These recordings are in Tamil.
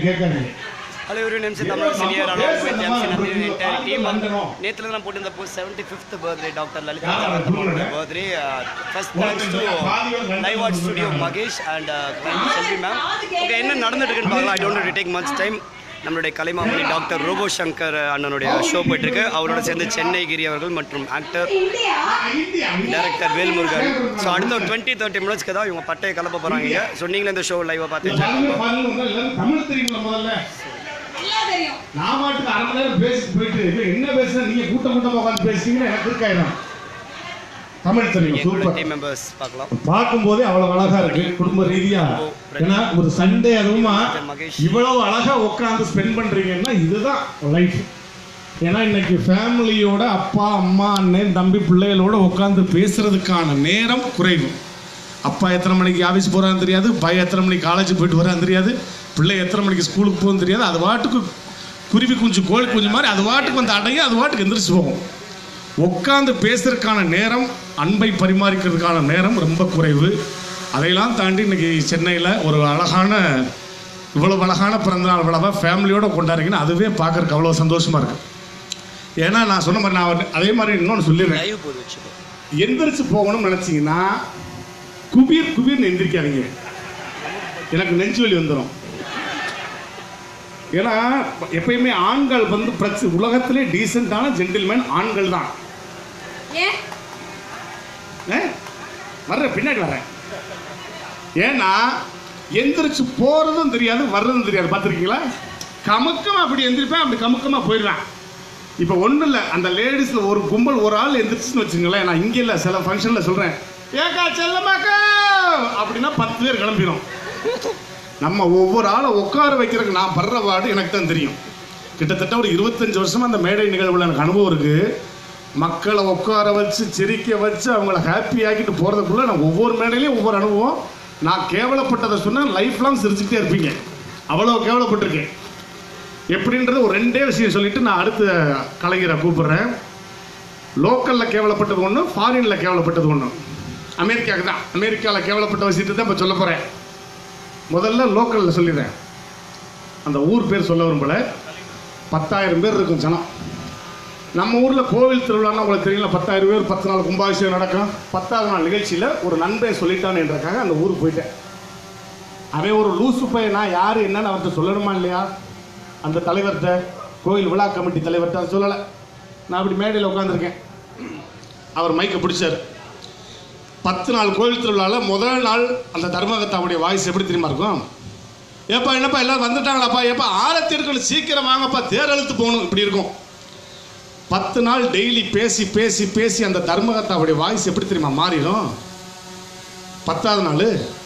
கேட்காதீங்க ஹலோ ஒரு நிமிஷம் தமிழ் சீனியர் என்டையர் டீம் நேத்துல தான் போட்டு இந்த post seventy fifth birthday doctor Lalitha birthday first thanks to live art studio Mahesh and Selvi ma'am okay என்ன நடந்துட்டு இருக்குன்னு பார்க்கலாம் I don't take much time நம்மளுடைய கலைமாமணி டாக்டர் ரோபோ சங்கர் அண்ணனுடைய ஷோ போயிட்டு இருக்கு அவரோட சேர்ந்து சென்னை கிரி அவர்கள் மற்றும் ஆக்டர் டைரக்டர் வேல்முருகன் ஸோ அடுத்த ஒரு டுவெண்ட்டி தேர்ட்டி மினிட்ஸ்க்கு தான் இவங்க பட்டையை கலப்ப போகிறாங்க ஸோ நீங்களும் இந்த ஷோ லைவாக பார்த்து enjoy பண்ணுங்க. தமிழ் தெரியுங்களா முதல்ல எல்லாம் தெரியும் நான் பாட்டுக்கு அரை மணி நேரம் பேசிட்டு போயிட்டு இல்ல, என்ன பேசுனா நீங்க கூட்டம் கூட்டமா உட்காந்து பேசுறீங்கன்னா எனக்கு இருக்காயிரம் தமிழ் தெரியும் எங்களோட சூப்பர் டீம் மெம்பர்ஸ் பார்க்கலாம் பார்க்கும்போதே அவ்வளவு அழகா இருக்கு குடும்ப ரீதியா ஏன்னா ஒரு சண்டே அதுவுமா இவ்வளவு அழகா உட்காந்து ஸ்பெண்ட் பண்றீங்கன்னா இதுதான் லைஃப் ஏன்னா இன்னைக்கு ஃபேமிலியோட அப்பா அம்மா அண்ணன் தம்பி பிள்ளைகளோட உட்காந்து பேசுறதுக்கான நேரம் குறைவு அப்பா எத்தனை மணிக்கு ஆஃபீஸ் போறான்னு தெரியாது பையன் எத்தனை மணிக்கு காலேஜ் போயிட்டு வரான்னு தெரியாது பிள்ளை எத்தனை மணிக்கு ஸ்கூலுக்கு போகுன்னு தெரியாது அது வாட்டுக்கு குருவி குஞ்சு கோழி குஞ்சு மாதிரி அது வாட்டுக்கு வந்து அடையும் அது வாட்டுக்கு எந்திரிச்சு போகும் உட்காந்து பேசுறதுக்கான நேரம் அன்பை பரிமாறிக்கிறதுக்கான நேரம் ரொம்ப குறைவு அதையெல்லாம் தாண்டி இன்னைக்கு சென்னையில் ஒரு அழகான இவ்வளவு அழகான பிறந்தநாள் விழாவை ஃபேமிலியோட கொண்டாடுறீங்கன்னா அதுவே பார்க்கறதுக்கு அவ்வளோ சந்தோஷமா இருக்கு ஏன்னா நான் சொன்ன மாதிரி நான் அதே மாதிரி இன்னொன்று சொல்லிடுறேன் லைவ் போது வச்சுக்கோ எந்திரிச்சு போகணும்னு நினைச்சீங்கன்னா குபீர் குபீர்னு எந்திரிக்காதீங்க எனக்கு நெஞ்சு வலி வந்துடும் ஏன்னா எப்பயுமே ஆண்கள் வந்து பிரச்சனை உலகத்திலே டீசெண்டான ஜென்டில்மேன் ஆண்கள் தான் ஏன் ஏ? வர்றேன் பின்னாடி வர்றேன் ஏன்னா எந்திரிச்சு போறதும் தெரியாது வர்றதும் தெரியாது பார்த்துருக்கீங்களா கமுக்கமா அப்படி எந்திரிப்பேன் அப்படி கமுக்கமா போயிடுவேன் இப்போ ஒன்றும் இல்லை அந்த லேடிஸில் ஒரு கும்பல் ஒரு ஆள் எந்திரிச்சுன்னு வச்சுங்களேன் நான் இங்கே இல்லை சில ஃபங்க்ஷனில் சொல்கிறேன் ஏக்கா செல்லமாக்கா அப்படின்னா பத்து பேர் கிளம்பிடும் நம்ம ஒவ்வொரு ஆளை உட்கார வைக்கிறதுக்கு நான் படுற பாடு எனக்கு தான் தெரியும் கிட்டத்தட்ட ஒரு இருபத்தஞ்சு வருஷமா அந்த மேடை நிகழ்வுல எனக்கு அனுபவம் இருக்கு மக்களை உட்கார வச்சு சிரிக்க வச்சு அவங்கள ஹாப்பி ஆக்கிட்டு போறதுக்குள்ள நான் ஒவ்வொரு மேடையிலையும் ஒவ்வொரு அனுபவம் நான் கேவலப்பட்டதை சொன்னா லைஃப் லாங் சிரிச்சுக்கிட்டே இருப்பீங்க அவ்வளோ கேவலப்பட்டிருக்கேன் எப்படின்றது ஒரு ரெண்டே விஷயம் சொல்லிட்டு நான் அடுத்த கலைஞரை கூப்பிடுறேன் லோக்கலில் கேவலப்பட்டது ஒன்று ஃபாரினில் கேவலப்பட்டது ஒன்று அமெரிக்காவுக்கு தான் அமெரிக்காவில் கேவலப்பட்ட விஷயத்தை தான் இப்போ சொல்ல போகிறேன் முதல்ல லோக்கலில் சொல்லிடுறேன் அந்த ஊர் பேர் சொல்ல விரும்பல பத்தாயிரம் பேர் இருக்கும் ஜனம் நம்ம ஊரில் கோவில் திருவிழான்னா உங்களுக்கு தெரியல பத்தாயிரம் பேர் பத்து நாள் கும்பாபிஷேகம் நடக்கும் பத்தாவது நாள் நிகழ்ச்சியில் ஒரு நண்பன் சொல்லிட்டான் என்றக்காக அந்த ஊருக்கு போயிட்டேன் அவன் ஒரு லூசு பையன் நான் யார் என்னன்னு அவர்கிட்ட சொல்லணுமா இல்லையா அந்த தலைவர்கிட்ட கோயில் விழா கமிட்டி தலைவர்கிட்ட சொல்லலை நான் அப்படி மேடையில் உட்காந்துருக்கேன் அவர் மைக்கை பிடிச்சார் பத்து நாள் கோயில் திருவிழாவில் முதல் நாள் அந்த தர்மகத்தாவுடைய வாய்ஸ் எப்படி தெரியுமா இருக்கும் ஏப்பா என்னப்பா எல்லாரும் வந்துட்டாங்களாப்பா ஏப்பா ஆரத்தி எடுக்கணும் சீக்கிரம் வாங்கப்பா தேர் இழுத்து போகணும் இப்படி இருக்கும் பத்து நாள் டெய்லி பேசி பேசி பேசி அந்த தர்மகத்தாவுடைய வாய்ஸ் எப்படி தெரியுமா மாறிடும் பத்தாவது நாள்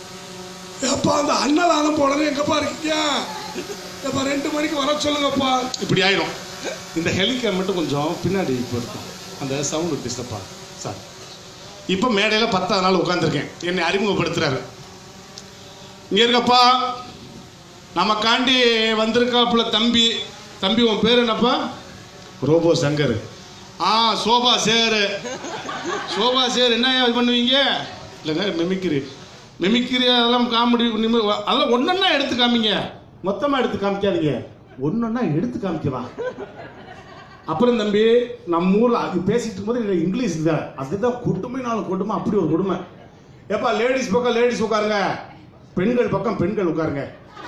ஏப்பா அந்த அன்னதானம் போடணும் எங்கப்பா இருக்கீங்க ஏப்பா ரெண்டு மணிக்கு வர சொல்லுங்கப்பா இப்படி ஆயிடும் இந்த ஹெலிகார் மட்டும் கொஞ்சம் பின்னாடி இப்போ இருக்கும் அந்த சவுண்டு டிஸ்டர்பா சார் இப்போ மேடையில் பத்தாவது நாள் உட்காந்துருக்கேன் என்னை அறிமுகப்படுத்துறாரு இங்கே இருக்கப்பா நமக்காண்டி வந்திருக்காப்புல தம்பி தம்பி உன் பேர் என்னப்பா ரோபோ சங்கர் ஆ சோபா சேரு சோபா சேர் என்ன இது பண்ணுவீங்க இல்லைங்க மெமிக்ரி மெமிக்ரி அதெல்லாம் காமெடி அதெல்லாம் ஒன்றொன்னா எடுத்து காமிங்க மொத்தமாக எடுத்து காமிக்காதீங்க ஒன்றொன்னா எடுத்து காமிக்கவா அப்புறம் தம்பி நம்ம ஊர்ல அது பேசிட்டு இருக்கும்போது எனக்கு இங்கிலீஷ் தான் அதுதான் கொடுமை நாள் கொடுமை அப்படி ஒரு கொடுமை ஏப்பா லேடிஸ் பக்கம் லேடிஸ் உட்காருங்க பெண்கள் பக்கம் பெண்கள் உட்காருங்க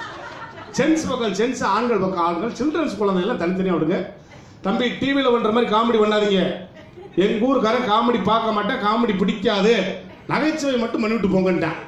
ஜென்ஸ் பக்கம் ஜென்ஸ் ஆண்கள் பக்கம் ஆண்கள் சில்ட்ரன்ஸ் குழந்தை எல்லாம் தனித்தனியாக விடுங்க தம்பி டிவியில் பண்ற மாதிரி காமெடி பண்ணாதீங்க எங்க ஊருக்காரன் காமெடி பார்க்க மாட்டேன் காமெடி பிடிக்காது நகைச்சுவை மட்டும் பண்ணிவிட்டு போங்கன்ட்டான்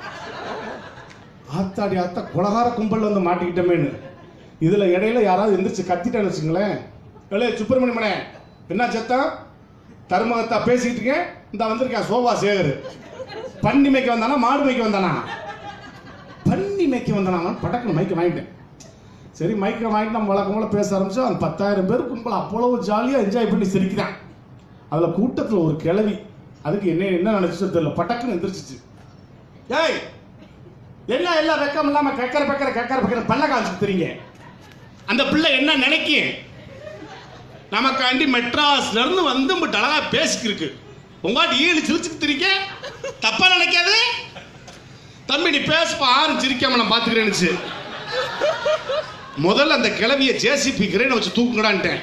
ஆத்தாடி ஆத்தா குலகார கும்பல் வந்து மாட்டிக்கிட்டமேன்னு இதுல இடையில யாராவது எந்திரிச்சு கத்திட்டேன்னு வச்சுங்களேன் ஏலே சுப்பிரமணியமனே என்ன சத்தம் தர்மகத்தா பேசிட்டு இருக்கேன் இந்த வந்திருக்கேன் சோபா சேகர் பன்னி மேய்க்க வந்தானா மாடு மேய்க்க வந்தானா பன்னி மேய்க்க வந்தானா அவன் படக்குன்னு மைக்க வாங்கிட்டேன் சரி மைக்கை வாங்கிட்டு நம்ம வழக்கம் போல பேச ஆரம்பிச்சோம் அந்த பத்தாயிரம் பேர் கும்பல் அவ்வளவு ஜாலியாக என்ஜாய் பண்ணி சிரிக்கிறான் அதில் கூட்டத்தில் ஒரு கிளவி அதுக்கு என்ன என்ன நினைச்சோ தெரியல பட்டக்குன்னு எந்திரிச்சிச்சு ஏய் என்ன எல்லாம் வெக்கம் இல்லாம கக்கர பக்கர கக்கர பக்கர பல்ல காமிச்சு தெரியுங்க அந்த பிள்ளை என்ன நினைக்கும் நமக்காண்டி மெட்ராஸ்ல இருந்து வந்து உங்கள்கிட்ட அழகா பேசிக்கிருக்கு உங்காட்டி ஈடு சிரிச்சுக்கு திரிக்க தப்பா நினைக்காது தம்பி நீ பேசுப்பா ஆறு சிரிக்காம நான் பாத்துக்கிறேன்னு முதல்ல அந்த கிளவிய ஜேசிபி கிரேனை வச்சு தூக்குங்கடான்ட்டேன்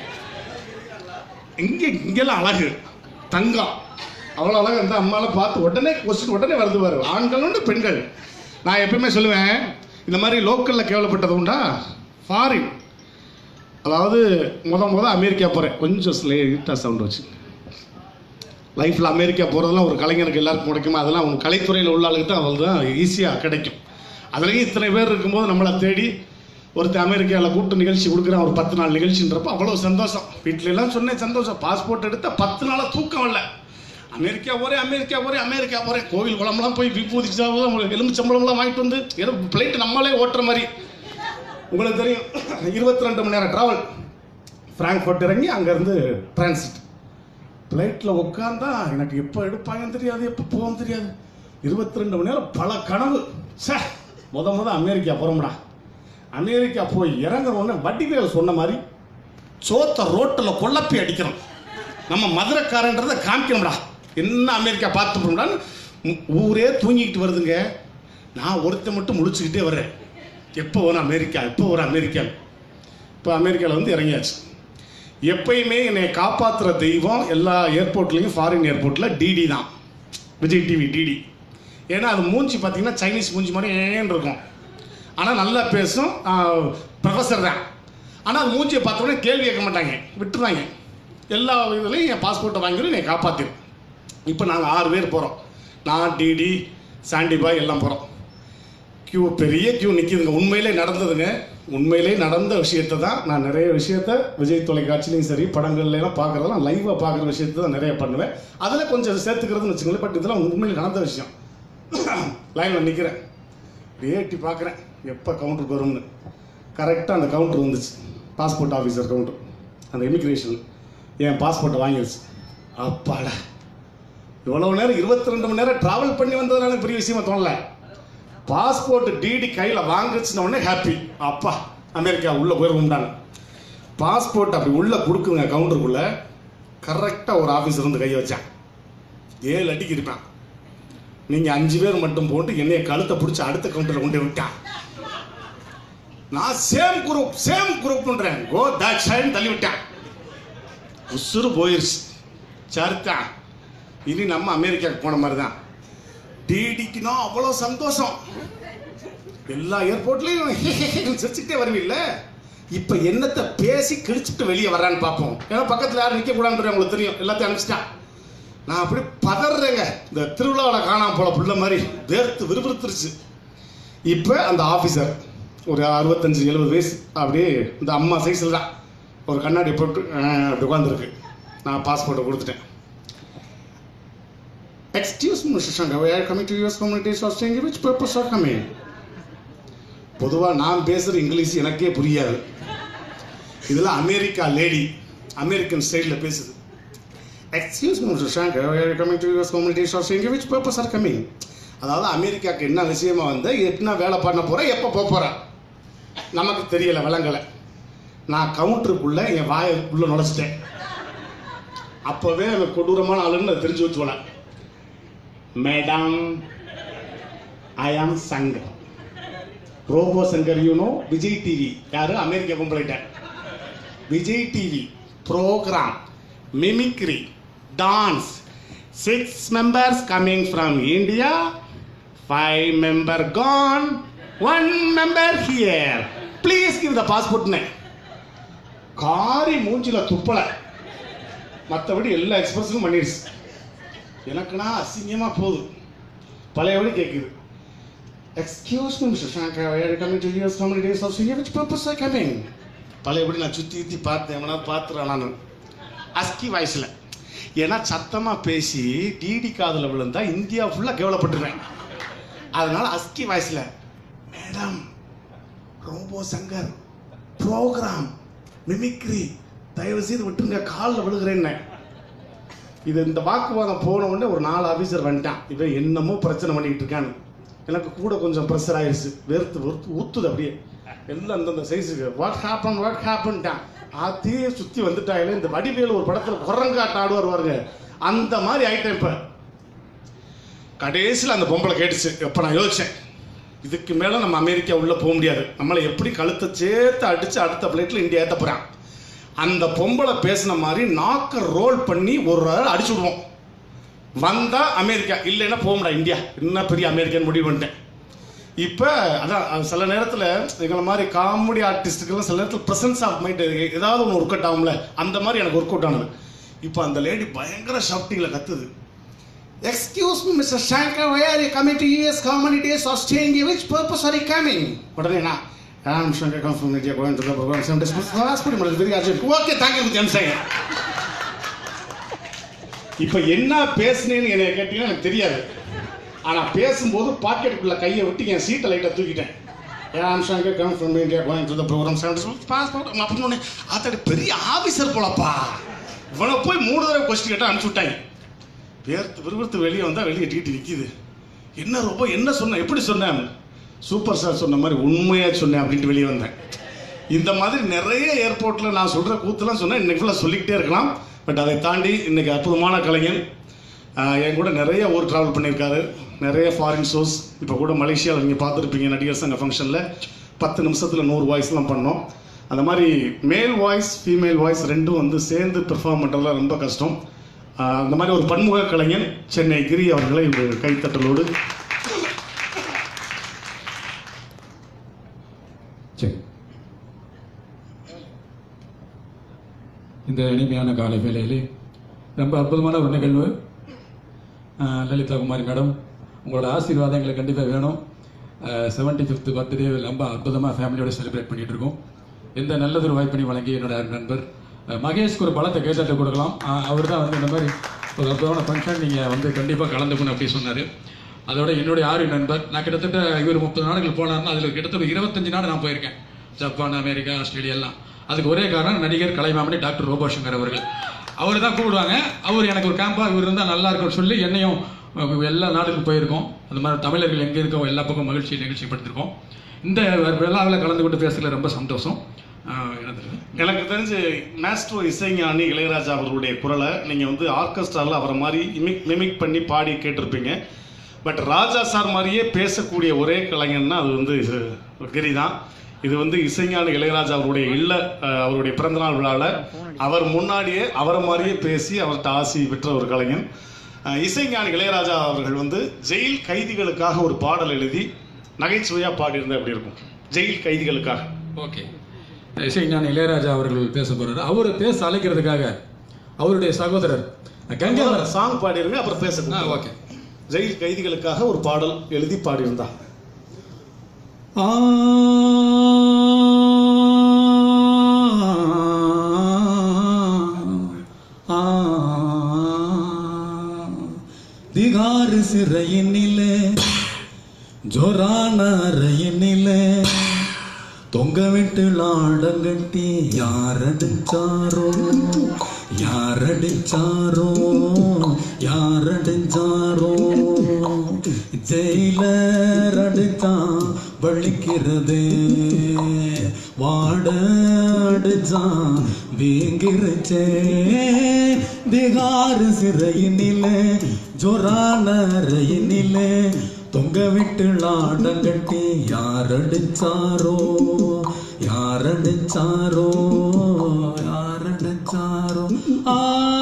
இங்க இங்கெல்லாம் அழகு தங்கம் அவ்வளோ அழகு அந்த அம்மால பார்த்து உடனே கொஸ்டின் உடனே வருது பாரு ஆண்கள் உண்டு பெண்கள் நான் எப்பயுமே சொல்லுவேன் இந்த மாதிரி லோக்கலில் கேவலப்பட்டது உண்டா ஃபாரின் அதாவது முத முத அமெரிக்கா போகிறேன் கொஞ்சம் லைட்டாக சவுண்ட் வச்சு லைஃப்பில் அமெரிக்கா போகிறதெல்லாம் ஒரு கலைஞருக்கு எல்லாருக்கும் கிடைக்குமா அதெல்லாம் அவங்க கலைத்துறையில் உள்ள ஆளுக்கு தான் அவங்களுக்கு தான் ஈஸியாக கிடைக்கும் அதுலேயும் இத்தனை பேர் இருக்கும்போது நம்மளை தேடி ஒருத்தர் அமெரிக்காவில் கூப்பிட்டு நிகழ்ச்சி கொடுக்குறான் ஒரு பத்து நாள் நிகழ்ச்சின்றப்போ அவ்வளோ சந்தோஷம் வீட்ல எல்லாம் சொன்னேன் சந்தோஷம் பாஸ்போர்ட் எடுத்த பத்து நாளாக தூக்கம் இல்லை அமெரிக்கா போகிறேன் அமெரிக்கா போகிறேன் அமெரிக்கா போகிறேன் கோவில் குளம்லாம் போய் விபூதி எலும்பு சம்பளம்லாம் வாங்கிட்டு வந்து ஏதோ பிளைட் நம்மளே ஓட்டுற மாதிரி உங்களுக்கு தெரியும் இருபத்தி ரெண்டு மணி நேரம் ட்ராவல் ஃப்ராங்க்ஃபர்ட் இறங்கி அங்கேருந்து டிரான்சிட் ஃப்ளைட்டில் உட்காந்தா எனக்கு எப்போ எடுப்பாங்கன்னு தெரியாது எப்போ போகும் தெரியாது இருபத்தி ரெண்டு மணி நேரம் பல கனவு சே முத முத அமெரிக்கா போகிறோம்டா அமெரிக்கா போய் இறங்குற உடனே வட்டிவேல் சொன்ன மாதிரி சோத்த ரோட்டில் கொள்ளப்பி அடிக்கிறோம் நம்ம மதுரைக்காரன்றதை காமிக்கணும்டா என்ன அமெரிக்கா பார்த்து போகணும்டான்னு ஊ- ஊரே தூங்கிக்கிட்டு வருதுங்க நான் ஒருத்தன் மட்டும் முழிச்சுக்கிட்டே வர்றேன் எப்போ வரும் அமெரிக்கா எப்போ வரும் அமெரிக்கா இப்போ அமெரிக்காவில் வந்து இறங்கியாச்சு எப்பயுமே என்னை காப்பாற்றுற தெய்வம் எல்லா ஏர்போர்ட்லேயும் ஃபாரின் ஏர்போர்ட்டில் டிடி தான் விஜய் டிவி டிடி ஏன்னா அது மூஞ்சி பார்த்தீங்கன்னா சைனீஸ் மூஞ்சி மாதிரி ஏன்னு இருக்கும் ஆனால் நல்லா பேசும் ப்ரொஃபஸர் தான் ஆனால் அது மூஞ்சியை பார்த்தோன்னே கேள்வி கேட்க மாட்டாங்க விட்டுருவாங்க எல்லா இதுலையும் என் பாஸ்போர்ட்டை வாங்கிடும் என்னை காப்பாற்றிடும் இப்போ நாங்கள் ஆறு பேர் போகிறோம் நான் டிடி சாண்டி பாய் எல்லாம் போகிறோம் கியூ பெரிய கியூ நிற்கிதுங்க உண்மையிலே நடந்ததுங்க உண்மையிலே நடந்த விஷயத்தை தான் நான் நிறைய விஷயத்த விஜய் தொலைக்காட்சிலையும் சரி படங்கள்ல எல்லாம் பார்க்குறதெல்லாம் லைவாக பார்க்குற விஷயத்தை தான் நிறைய பண்ணுவேன் அதில் கொஞ்சம் சேர்த்துக்கிறதுன்னு வச்சுக்கோங்களேன் பட் இதெல்லாம் உண்மையிலே நடந்த விஷயம் லைனில் நிற்கிறேன் ஏட்டி பார்க்குறேன் எப்போ கவுண்டருக்கு வரும்னு கரெக்டாக அந்த கவுண்டர் வந்துச்சு பாஸ்போர்ட் ஆஃபீஸர் கவுண்டர் அந்த இமிக்ரேஷன் என் பாஸ்போர்ட்டை வாங்கிடுச்சு அப்பாடா இவ்வளோ நேரம் இருபத்தி ரெண்டு மணி நேரம் ட்ராவல் பண்ணி வந்ததுனால எனக்கு பெரிய விஷயமா தோணல பாஸ்போர்ட் டிடி கையில் வாங்குச்சுன உடனே ஹாப்பி அப்பா அமெரிக்கா உள்ளே போயிருவோம்டாங்க பாஸ்போர்ட் அப்படி உள்ளே கொடுக்குங்க கவுண்டருக்குள்ளே கரெக்டாக ஒரு ஆஃபீஸர் வந்து கையை வச்சான் ஏழு அடிக்கு இருப்பான் நீங்கள் அஞ்சு பேர் மட்டும் போட்டு என்னைய கழுத்தை பிடிச்சி அடுத்த கவுண்டரில் கொண்டு போய் விட்டான் நான் சேம் குரூப் சேம் குரூப்ன்றேன் கோ தாட்சாயின்னு தள்ளி விட்டான் உசுறு போயிருச்சு சரித்தான் இனி நம்ம அமெரிக்காவுக்கு போன மாதிரி தான் டிடிக்குனா அவ்வளோ சந்தோஷம் எல்லா ஏர்போர்ட்லையும் சிரிச்சுக்கிட்டே வருவீல்ல இப்போ என்னத்தை பேசி கிழிச்சிட்டு வெளியே வர்றான்னு பார்ப்போம் ஏன்னா பக்கத்தில் யாரும் நிற்கக்கூடாதுன்ற உங்களுக்கு தெரியும் எல்லாத்தையும் அனுப்பிச்சிட்டான் நான் அப்படி பதறேங்க இந்த திருவிழாவில் காணாம போல புள்ள மாதிரி வேர்த்து விறுவிறுத்துருச்சு இப்போ அந்த ஆஃபீஸர் ஒரு அறுபத்தஞ்சு எழுபது வயசு அப்படியே இந்த அம்மா சைஸில் தான் ஒரு கண்ணாடி போட்டு அஹ், அப்படி உட்காந்துருக்கு நான் பாஸ்போர்ட்டை கொடுத்துட்டேன் excuse mister Shankar we are coming to US communities for staying which purpose are coming பொதுவாக நான் பேசுகிற இங்கிலீஷ் எனக்கே புரியாது இதில் அமெரிக்கா லேடி அமெரிக்கன் ஸ்டைலில் பேசுது excuse mister Shankar we are coming to US communities for staying which purpose are coming அதாவது அமெரிக்காவுக்கு என்ன விஷயமா வந்து என்ன வேலை பண்ண போகிறேன் எப்போ போக போகிறேன் நமக்கு தெரியல விளங்கலை நான் கவுண்டருக்குள்ளே என் வாயை உள்ள நுழைச்சிட்டேன் அப்போவே அவன் கொடூரமான ஆளுன்னு நான் தெரிஞ்சு வச்சுவேன் madam I am Shankar robo Shankar you know Vijay TV யாரு அமெரிக்கா பொம்பளைட்ட Vijay TV program mimicry dance six members coming from India five member gone one member here please give the பாஸ்போர்ட்னு காரி மூஞ்சில துப்பலை மற்றபடி எல்லா எக்ஸ்பிரஸும் பண்ணிடுச்சு எனக்குனா அசிங்கமாக போகுது பழையபடி கேட்குது excuse me mister Shankar coming to US communities of India which purpose are coming பழையபடி நான் சுற்றி சுற்றி பார்த்தேன் எவனா பார்த்துறேன் நான் அஸ்கி வாய்ஸில் ஏன்னா சத்தமாக பேசி டிடி காதில் விழுந்தா இந்தியா ஃபுல்லாக கேவலப்பட்டுருவேன் அதனால அஸ்கி வாய்ஸில் madam robo Shankar program mimicry தயவு செய்து விட்டுருங்க காலில் விழுகிறேன்னு இது இந்த வாக்குவாதம் போன உடனே ஒரு நாலு ஆஃபீஸர் வந்துட்டான் இவன் என்னமோ பிரச்சனை பண்ணிக்கிட்டு இருக்கான்னு எனக்கு கூட கொஞ்சம் ப்ரெஷர் ஆயிடுச்சு வெறுத்து வெறுத்து ஊத்துது அப்படியே எல்லாம் அந்தந்த சைஸுக்கு வாட் ஹேப்பன் வாட் ஹேப்பன்ட்டான் அதே சுற்றி வந்துட்டாங்களே இந்த வடிவேலு ஒரு படத்தில் குரங்காட்டம் ஆடுவார் பாருங்க அந்த மாதிரி ஆயிட்டேன் இப்போ கடைசியில் அந்த பொம்பளை கேட்டுச்சு எப்போ நான் யோசிச்சேன் இதுக்கு மேலே நம்ம அமெரிக்கா உள்ளே போக முடியாது நம்மளை எப்படி கழுத்தை சேர்த்து அடித்து அடுத்த ஃப்ளைட்டில் இந்தியா ஏற்ற போகிறான் அந்த பொம்பளை பேசின மாதிரி நாக்கை ரோல் பண்ணி ஒரு ஆள் அடிச்சு விடுவோம் வந்தால் அமெரிக்கா இல்லைன்னா போக முடியாது இந்தியா என்ன பெரிய அமெரிக்கான்னு முடிவு பண்ணிட்டேன் இப்போ அதான் அது சில நேரத்தில் எங்களை மாதிரி காமெடி ஆர்டிஸ்ட்டுக்கெல்லாம் சில நேரத்தில் ப்ரெசன்ஸ் ஆஃப் மைண்ட் ஏதாவது ஒன்று ஒர்க் அவுட் ஆகும்ல அந்த மாதிரி எனக்கு ஒர்க் அவுட் ஆனது இப்போ அந்த லேடி பயங்கர ஷாப்டிங்கில் கத்துது excuse me mister Shankar why are you coming to US how many days or staying here which purpose are you coming உடனே நான் I'm Shankar come from India going to the program some days passport is very urgent okay thank you I'm saying இப்போ என்ன பேசுனேன்னு என்னை கேட்டீங்கன்னா எனக்கு தெரியாது ஆனா பேசும்போது பாக்கெட்டுக்குள்ள கையை விட்டு என் சீட்டை லைட்டா தூக்கிட்டேன் I'm Shankar come from India going to the program some days passport அப்படின்னு உடனே ஆத்தாடி பெரிய ஆபீசர் போலப்பா இவனை போய் மூணு தடவை கொஸ்டின் கேட்டால் அனுப்பிச்சு விட்டாங்க வேர்த்து விறுவிறுத்து வெளியே வந்தால் வெளியே டிக்கிட்டு நிற்கிது என்ன ரொம்ப என்ன சொன்ன எப்படி சொன்னேன் சூப்பர் ஸ்டார் சொன்ன மாதிரி உண்மையாக சொன்னேன் அப்படின்ட்டு வெளியே வந்தேன் இந்த மாதிரி நிறைய ஏர்போர்ட்டில் நான் சொல்கிற கூத்துலாம் சொன்னேன் இன்னைக்கு ஃபுல்லாக சொல்லிக்கிட்டே இருக்கலாம் பட் அதை தாண்டி இன்னைக்கு அற்புதமான கலைஞன் ஆஹ், என் கூட நிறைய ஊர் ட்ராவல் பண்ணியிருக்காரு நிறைய ஃபாரின் ஷோஸ் இப்போ கூட மலேசியாவில் நீங்கள் பார்த்துருப்பீங்க நடிகர் சங்க ஃபங்க்ஷனில் பத்து நிமிஷத்தில் நூறு வாய்ஸ்லாம் பண்ணோம் அந்த மாதிரி மேல் வாய்ஸ் ஃபீமேல் வாய்ஸ் ரெண்டும் வந்து சேர்ந்து பெர்ஃபார்ம் பண்ணுறதுலாம் ரொம்ப கஷ்டம் ஆஹ், அந்த மாதிரி ஒரு பன்முக கலைஞன் சென்னை கிரி அவர்களை ஒரு கைத்தட்டலோடு சரி இந்த இனிமையான காலை வேளையிலே ரொம்ப அற்புதமான ஒரு நிகழ்வு ஆஹ் லலிதா குமாரி மேடம் உங்களோட ஆசீர்வாதம் எங்களுக்கு கண்டிப்பாக வேணும் செவன்டி ஃபிஃப்த் பர்த்டே ரொம்ப அற்புதமாக ஃபேமிலியோட செலிப்ரேட் பண்ணிட்டு இருக்கோம் எந்த நல்லதொரு வாய்ப்பினை வழங்கி என்னோட நண்பர் ஆஹ் மகேஷ்க்கு ஒரு பலத்தை கேட்டத்தை கொடுக்கலாம் அவர் தான் வந்து இந்த மாதிரி ஒரு அற்புதமான ஃபங்க்ஷன் நீங்கள் வந்து கண்டிப்பாக கலந்துக்கணும் அப்படி சொன்னார் அதோட என்னுடைய ஆறு நண்பர் நான் கிட்டத்தட்ட இவர் முப்பது நாடுகள் போனார்னா அதில் கிட்டத்தட்ட ஒரு இருபத்தஞ்சு நாடு நான் போயிருக்கேன் ஜப்பான் அமெரிக்கா ஆஸ்திரேலியா எல்லாம் அதுக்கு ஒரே காரணம் நடிகர் கலைமாமணி டாக்டர் ரோபோ சங்கர் அவர்கள் அவர் தான் கூப்பிடுவாங்க அவர் எனக்கு ஒரு கேம்பா இவர் இருந்தால் நல்லா இருக்கும்னு சொல்லி என்னையும் அஹ், எல்லா நாடுகளுக்கும் போயிருக்கோம் அந்த மாதிரி தமிழர்கள் எங்கே இருக்கோ எல்லா பக்கம் மகிழ்ச்சி நிகழ்ச்சிப்படுத்திருக்கோம் இந்த விழாவில் கலந்து கொண்டு பேசுறதுல ரொம்ப சந்தோஷம் அஹ், எனது எனக்கு தெரிஞ்சு மாஸ்ட்ரோ இசைஞானி இளையராஜா அவர்களுடைய குரலை நீங்கள் வந்து ஆர்கெஸ்ட்ராவில் அவரை மாதிரி இமிக் மிமிக் பண்ணி பாடி கேட்டிருப்பீங்க பட் ராஜா சார் மாதிரியே பேசக்கூடிய ஒரே கலைஞன்னா அது வந்து கிரி தான் இது வந்து இசைஞானி இளையராஜா அவருடைய இல்ல அஹ், அவருடைய பிறந்தநாள் விழாவில் அவர் முன்னாடியே அவரை மாதிரியே பேசி அவர்கிட்ட ஆசி பெற்ற ஒரு கலைஞன் அஹ், இசைஞானி இளையராஜா அவர்கள் வந்து ஜெயில் கைதிகளுக்காக ஒரு பாடல் எழுதி நகைச்சுவையாக பாடியிருந்தா எப்படி இருக்கும் ஜெயில் கைதிகளுக்காக ஓகே இசைஞானி இளையராஜா அவர்கள் பேச போறாரு அவர் பேச அழைக்கிறதுக்காக அவருடைய சகோதரர் கங்கா சாங் பாடிருங்க அப்புறம் பேச ஆ கூப்பிடுறேன். ஓகே ஜெயில் கைதிகளுக்காக ஒரு பாடல் எழுதி பாடியிருந்தா ஆ ஆ திகார் சிறையினிலே ஜோரான அறையினிலே தொங்க விட்டு லாடங்கட்டி யாரடிச்சாரோ யாரடிச்சாரோ யாரடிச்சாரோ ஜெயிலர் அடிச்சான் வலிக்கிறதே வாட அடிச்சான் வீங்கிருச்சே திகார் சிறையினிலே ஜோரான அறையினிலே தொங்க விட்டு லாடங்கட்டி யாரடிச்சாரோ யாரடிச்சாரோ யாரடிச்சாரோ ஆ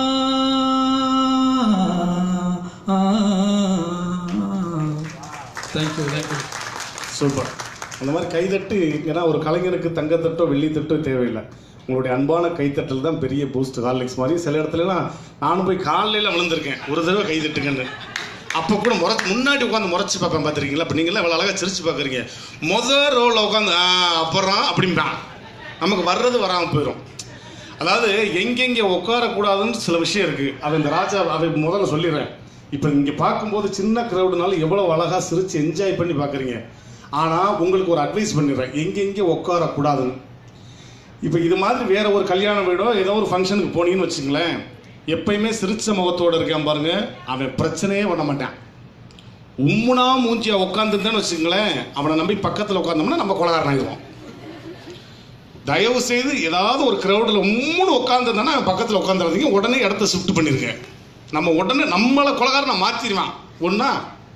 தேங்க்யூ தேங்க்யூ சூப்பர் அந்த மாதிரி கைதட்டு ஏன்னா ஒரு கலைஞனுக்கு தங்கத்தட்டோ வெள்ளித்தட்டோ தேவையில்லை உங்களுடைய அன்பான கைத்தட்டல் தான் பெரிய பூஸ்ட் ஹார்லிக்ஸ் மாதிரி சில இடத்துலலாம் நானும் போய் காலையில் விழுந்திருக்கேன் ஒரு தடவை கைதட்டுங்கன்னு அப்போ கூட முறை முன்னாடி உட்காந்து முறைச்சி பார்ப்பேன் பார்த்துருக்கீங்களா இப்போ நீங்களாம் இவ்வளோ அழகாக சிரிச்சு பார்க்குறீங்க முதல் ரோவில் உட்காந்து ஆ அப்புறம் அப்படிம்பான் நமக்கு வர்றது வராமல் போயிடும் அதாவது எங்கெங்கே உட்காரக்கூடாதுன்னு சில விஷயம் இருக்குது அதை இந்த ராஜா அதை முதல்ல சொல்லிடுறேன் இப்போ இங்கே பார்க்கும்போது சின்ன க்ரௌடுனால எவ்வளோ அழகாக சிரித்து என்ஜாய் பண்ணி பார்க்குறீங்க ஆனால் உங்களுக்கு ஒரு அட்வைஸ் பண்ணிடுறேன் எங்கெங்கே உட்காரக்கூடாதுன்னு இப்போ இது மாதிரி வேற ஒரு கல்யாண வீடோ ஏதோ ஒரு ஃபங்க்ஷனுக்கு போனீங்கன்னு வச்சுங்களேன் எப்பயுமே சிரிச்ச முகத்தோட இருக்கான் பாருங்க அவன் பிரச்சனையே பண்ண மாட்டான் உம்முனா மூஞ்சியா உட்காந்துருந்தான்னு வச்சுங்களேன் அவனை நம்பி பக்கத்தில் உட்காந்தோம்னா நம்ம கொலகாரன் ஆயிடுவோம் தயவு செய்து ஏதாவது ஒரு கிரௌடில் உம்முன்னு உட்காந்துருந்தானா அவன் பக்கத்தில் உட்காந்துறதுங்க உடனே இடத்த ஷிஃப்ட் பண்ணிருக்கேன் நம்ம உடனே நம்மளை கொலகாரனை மாற்றிடுவான் ஒன்றா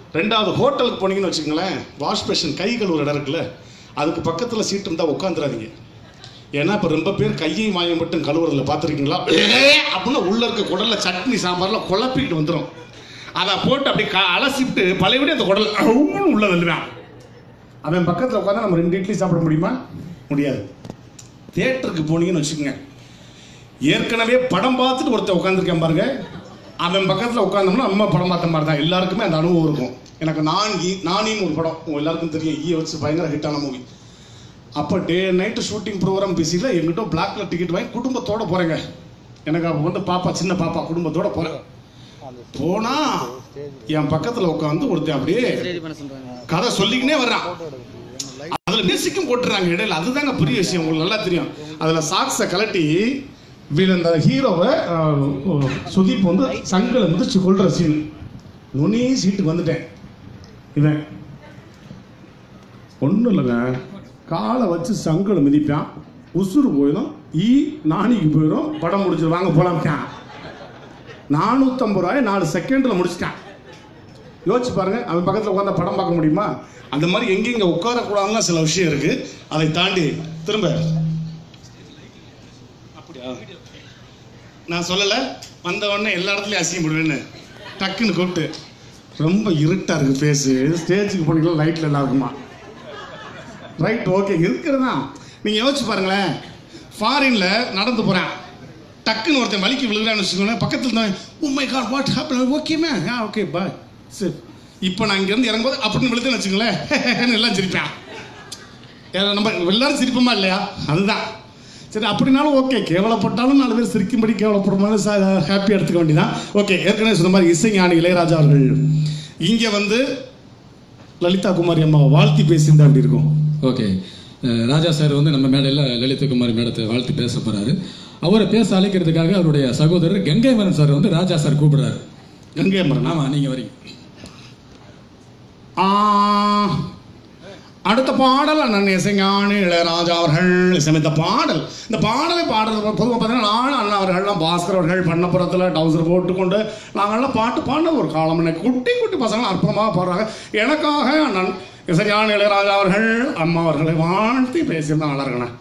ரெண்டாவது ஹோட்டலுக்கு போனீங்கன்னு வச்சுக்கோங்களேன் வாஷ் பேஷன் கை கழுவுற இடம் இருக்குல்ல அதுக்கு பக்கத்தில் சீட் இருந்தால் உட்காந்துடாதீங்க ஏன்னா இப்போ ரொம்ப பேர் கையையும் வாயும் மட்டும் கழுவுறதுல பார்த்துருக்கீங்களா அப்படின்னு உள்ள இருக்க குடல்ல சட்னி சாம்பார்ல குழப்பிக்கிட்டு வந்துடும் அதை போட்டு அப்படி க அலசிட்டு பழையபடி அந்த குடல் அவுன்னு உள்ள தள்ளுவேன் அவன் பக்கத்தில் உட்காந்தா நம்ம ரெண்டு இட்லி சாப்பிட முடியுமா முடியாது தியேட்டருக்கு போனீங்கன்னு வச்சுக்கோங்க ஏற்கனவே படம் பார்த்துட்டு ஒருத்தன் உட்காந்துருக்கேன் பாருங்க அவன் பக்கத்தில் உட்காந்தோம்னா நம்ம படம் பார்த்த மாதிரி தான் எல்லாருக்குமே அந்த அனுபவம் இருக்கும் எனக்கு நான் ஈ- நானின்னு ஒரு படம் உங்க எல்லாருக்கும் தெரியும் ஈ வச்சு பயங்கர ஹிட்டான மூவி அப்போ டே நைட்டு ஷூட்டிங் ப்ரோக்ராம் பிஸியில் எங்கிட்ட பிளாக்ல டிக்கெட் வாங்கி குடும்பத்தோட போகிறேங்க எனக்கு அப்போ வந்து பாப்பா சின்ன பாப்பா குடும்பத்தோட போகிறேன் போனா என் பக்கத்தில் உட்காந்து ஒருத்தன் அப்படியே கதை சொல்லிக்கினே வர்றான் அதுல மியூசிக்கும் போட்டுறாங்க இடையில அதுதாங்க பெரிய விஷயம் உங்களுக்கு நல்லா தெரியும் அதுல சாக்ஸை கலட்டி வீல இந்த ஹீரோவை சுதீப் வந்து சங்கல மிதிச்சு கொள்ற சீன் நுனி சீட்டுக்கு வந்துட்டேன் இவன் ஒன்றும் இல்லைங்க காலை வச்சு சங்கலை மிதிப்பான் உசுறு போயிடும் ஈ நாணிக்கு போயிடும் படம் முடிச்சிடும் வாங்க போலாம்ட்டான் நானூற்றம்பது ரூபாய் நாலு செகண்டில் முடிச்சிட்டான் யோசிச்சு பாருங்க அவன் பக்கத்தில் உட்காந்தா படம் பார்க்க முடியுமா அந்த மாதிரி எங்கெங்க உட்காரக்கூடாதுலாம் சில விஷயம் இருக்கு அதை தாண்டி திரும்ப அப்படியா நான் சொல்லலை வந்த உடனே எல்லா இடத்துலையும் அசிங்கப்படுவேன்னு டக்குன்னு கூப்பிட்டு ரொம்ப இருட்டா இருக்கு பேசு ஸ்டேஜுக்கு போனீங்களா லைட்ல எல்லாம் இருக்குமா ரைட் ஓகே இருக்கிறதா நீங்க யோசிச்சு பாருங்களேன் ஃபாரின்ல நடந்து போறேன் டக்குன்னு ஒருத்தன் வலிக்கு விழுகிறான்னு வச்சுக்கோங்களேன் பக்கத்தில் தான் oh my god what happen ஓகேமே ஆ ஓகே பாய் சரி இப்போ நான் இங்கேருந்து இறங்கும்போது அப்படின்னு விழுதுன்னு வச்சுக்கோங்களேன் எல்லாம் சிரிப்பேன் ஏன்னா நம்ம எல்லாரும் சிரிப்போமா இல்லையா அதுதான் சரி அப்படினாலும் ஓகே கேவலப்பட்டாலும் நாலு பேர் சிரிக்கும்படி கேவலப்படும்போது ஹாப்பியாக எடுத்துக்க வேண்டியதான் ஓகே ஏற்கனவே சொன்ன மாதிரி இசைஞானி இளையராஜா அவர்கள் இங்கே வந்து லலிதா குமாரி அம்மாவை வாழ்த்தி பேசியிருந்தா அப்படி இருக்கும் ஓகே அஹ் ராஜா சார் வந்து நம்ம மேடையில் லலிதகுமாரி மேடத்தை வாழ்த்து பேச போறாரு அவரை பேச அழைக்கிறதுக்காக அவருடைய சகோதரர் கங்கைமரன் சார் வந்து ராஜா சார் கூப்பிடுறாரு கங்கை மரன் ஆமா நீங்க வரீங்க ஆ, அடுத்த பாடல் அண்ணன் இசைஞானி இளையராஜா அவர்கள் இசையமைத்த பாடல் இந்த பாடலை பாடுறது பொதுவாக பார்த்தீங்கன்னா நான் அண்ணன் அவர்கள்லாம் பாஸ்கர் அவர்கள் பண்ணப்புறத்தில் டவுசர் போட்டுக்கொண்டு நாங்கள்லாம் பாட்டு பாடின ஒரு காலம் எனக்கு குட்டி குட்டி பசங்களாம் அற்புதமாக பாடுறாங்க எனக்காக அண்ணன் இசைஞானி இளையராஜா அவர்கள் அம்மா அவர்களை வாழ்த்தி பேசியிருந்தா நல்லா இருக்கணும்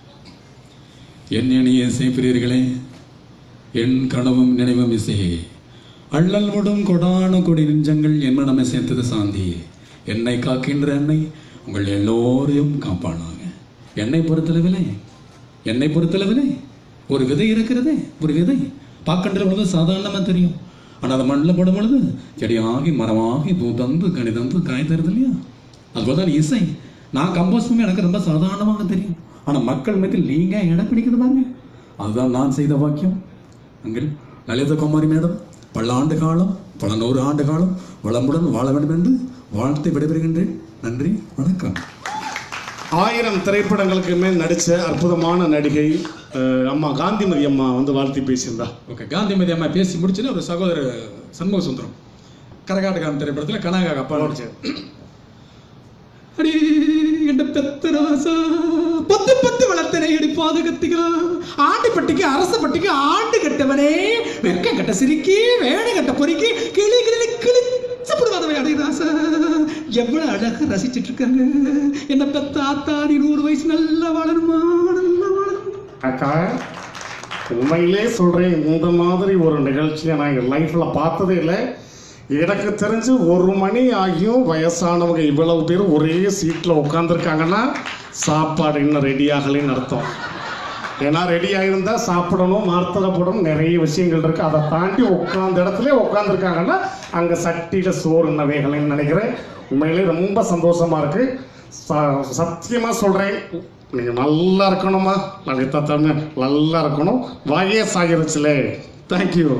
என் இனிய இசைப்பிரியர்களே என் கனவும் நினைவும் இசையே அள்ளல் விடும் கொடான கொடி நெஞ்சங்கள் என் மனமை சேர்த்தது சாந்தி என்னை காக்கின்ற என்னை உங்கள் எல்லோரையும் காப்பானாங்க என்னை பொறுத்தளவிலே என்னை பொறுத்தளவிலே ஒரு விதை இருக்கிறதே ஒரு விதை பார்க்கின்ற பொழுது சாதாரணமாக தெரியும் ஆனால் அது மண்ணில் போடும் பொழுது செடியாகி மரமாகி பூ தந்து கனி தந்து காய் தருது இல்லையா அதுபோல தான் இசை நான் கம்போஸ் பண்ணி எனக்கு ரொம்ப சாதாரணமாக தெரியும் ஆனால் மக்கள் மத்தியில் நீங்க இடம் பிடிக்குது பாருங்க அதுதான் நான் செய்த வாக்கியம் அங்கில் லலித குமாரி மேடம் பல ஆண்டு காலம் பல நூறு ஆண்டு காலம் வளமுடன் வாழ வேண்டும் என்று வாழ்த்து விடைபெறுகின்றேன் நன்றி வணக்கம் ஆயிரம் திரைப்படங்களுக்கு மேல் நடித்த அற்புதமான நடிகை அஹ், அம்மா காந்திமதி அம்மா வந்து வாழ்த்தி பேசியிருந்தா ஓகே காந்திமதி அம்மா பேசி முடிச்சுன்னு ஒரு சகோதரர் சண்முக சுந்தரம் கரகாட்டகாரன் திரைப்படத்தில் கனகா அப்பா நடிச்சார் அடி என்ற பெத்த ராசா பத்து பத்து வளர்த்தனை அடி பாதகத்திகளா ஆண்டு பட்டிக்கு அரச பட்டிக்கு ஆண்டு கட்டவனே வெக்க கட்ட சிரிக்கி வேணை கட்ட பொறுக்கி கிளி கிளி கிழிச்சப்படுவாதவை அடி ராசா எவ்வளவு அழகா ரசிச்சிட்டு இருக்காங்க என்ன பெத்த ஆத்தாடி நூறு வயசு நல்லா வாழணுமா நல்லா வாழணும் அக்கா உண்மையிலே சொல்றேன் இந்த மாதிரி ஒரு நிகழ்ச்சியை நான் என் லைஃப்ல பார்த்ததே இல்லை எனக்கு தெரிஞ்சு ஒரு மணி ஆகியும் வயசானவங்க இவ்வளவு பேர் ஒரே சீட்ல உட்காந்துருக்காங்கன்னா சாப்பாடு இன்னும் ரெடி ஆகலைன்னு அர்த்தம் ஏன்னா ரெடி ஆகிருந்தா சாப்பிடணும் மார்த்தரை போடணும் நிறைய விஷயங்கள் இருக்கு அதை தாண்டி உட்காந்த இடத்துல உட்காந்துருக்காங்கன்னா அங்க சட்டியில சோறு இன்னும் வேகலைன்னு நினைக்கிறேன் உண்மையிலே ரொம்ப சந்தோஷமா இருக்கு ச- சத்தியமா சொல்றேன் நீங்க நல்லா இருக்கணுமா லலிதா தமிழ் நல்லா இருக்கணும் வயசு ஆகிருச்சுலே தேங்க்யூ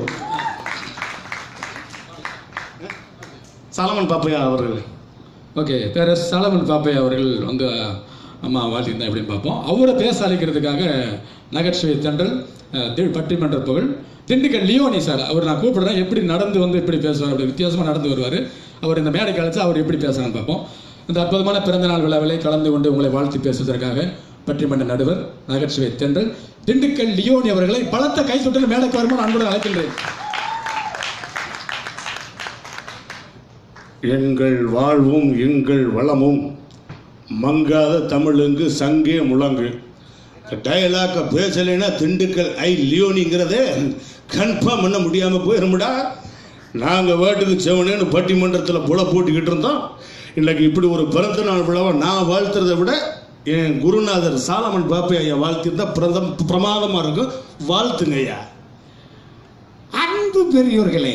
சாலமன் பாப்பையா அவர்கள் ஓகே பேரரசு சாலமன் பாப்பை அவர்கள் வந்து அம்மா வாழ்த்திருந்தா எப்படின்னு பார்ப்போம் அவரை பேச அழைக்கிறதுக்காக நகைச்சுவை தென்றல் அஹ், தி- பட்டிமன்ற புகழ் திண்டுக்கல் லியோனி சார் அவர் நான் கூப்பிடுறேன் எப்படி நடந்து வந்து எப்படி பேசுவார் அப்படி வித்தியாசமாக நடந்து வருவார் அவர் இந்த மேடை கழிச்சு அவர் எப்படி பேசுறான்னு பார்ப்போம் இந்த அற்புதமான பிறந்தநாள் விழாவிலே கலந்து கொண்டு உங்களை வாழ்த்தி பேசுவதற்காக பட்டிமன்ற நடுவர் நகைச்சுவை தென்றல் திண்டுக்கல் லியோனி அவர்களை பலத்த கை சுட்டல் மேடைக்கு வருமாறு அன்புடன் அழைக்கின்றேன் எங்கள் வாழ்வும் எங்கள் வளமும் மங்காத தமிழுங்கு சங்கே முழங்கு டயலாக்க பேசலைன்னா திண்டுக்கல் ஐ லியோனிங்கிறதே கன்ஃபார்ம் பண்ண முடியாமல் போயிருமுடா நாங்கள் வாட்டுக்கு செவனேன்னு பட்டிமன்றத்தில் புல போட்டுக்கிட்டு இருந்தோம் இன்னைக்கு இப்படி ஒரு பிறந்த நாள் விழாவை நான் வாழ்த்துறதை விட என் குருநாதர் சாலமன் பாப்பே ஐயா வாழ்த்திருந்தா பிரதம் பிரமாதமாக இருக்கும் வாழ்த்துங்க ஐயா அன்பு பெரியோர்களே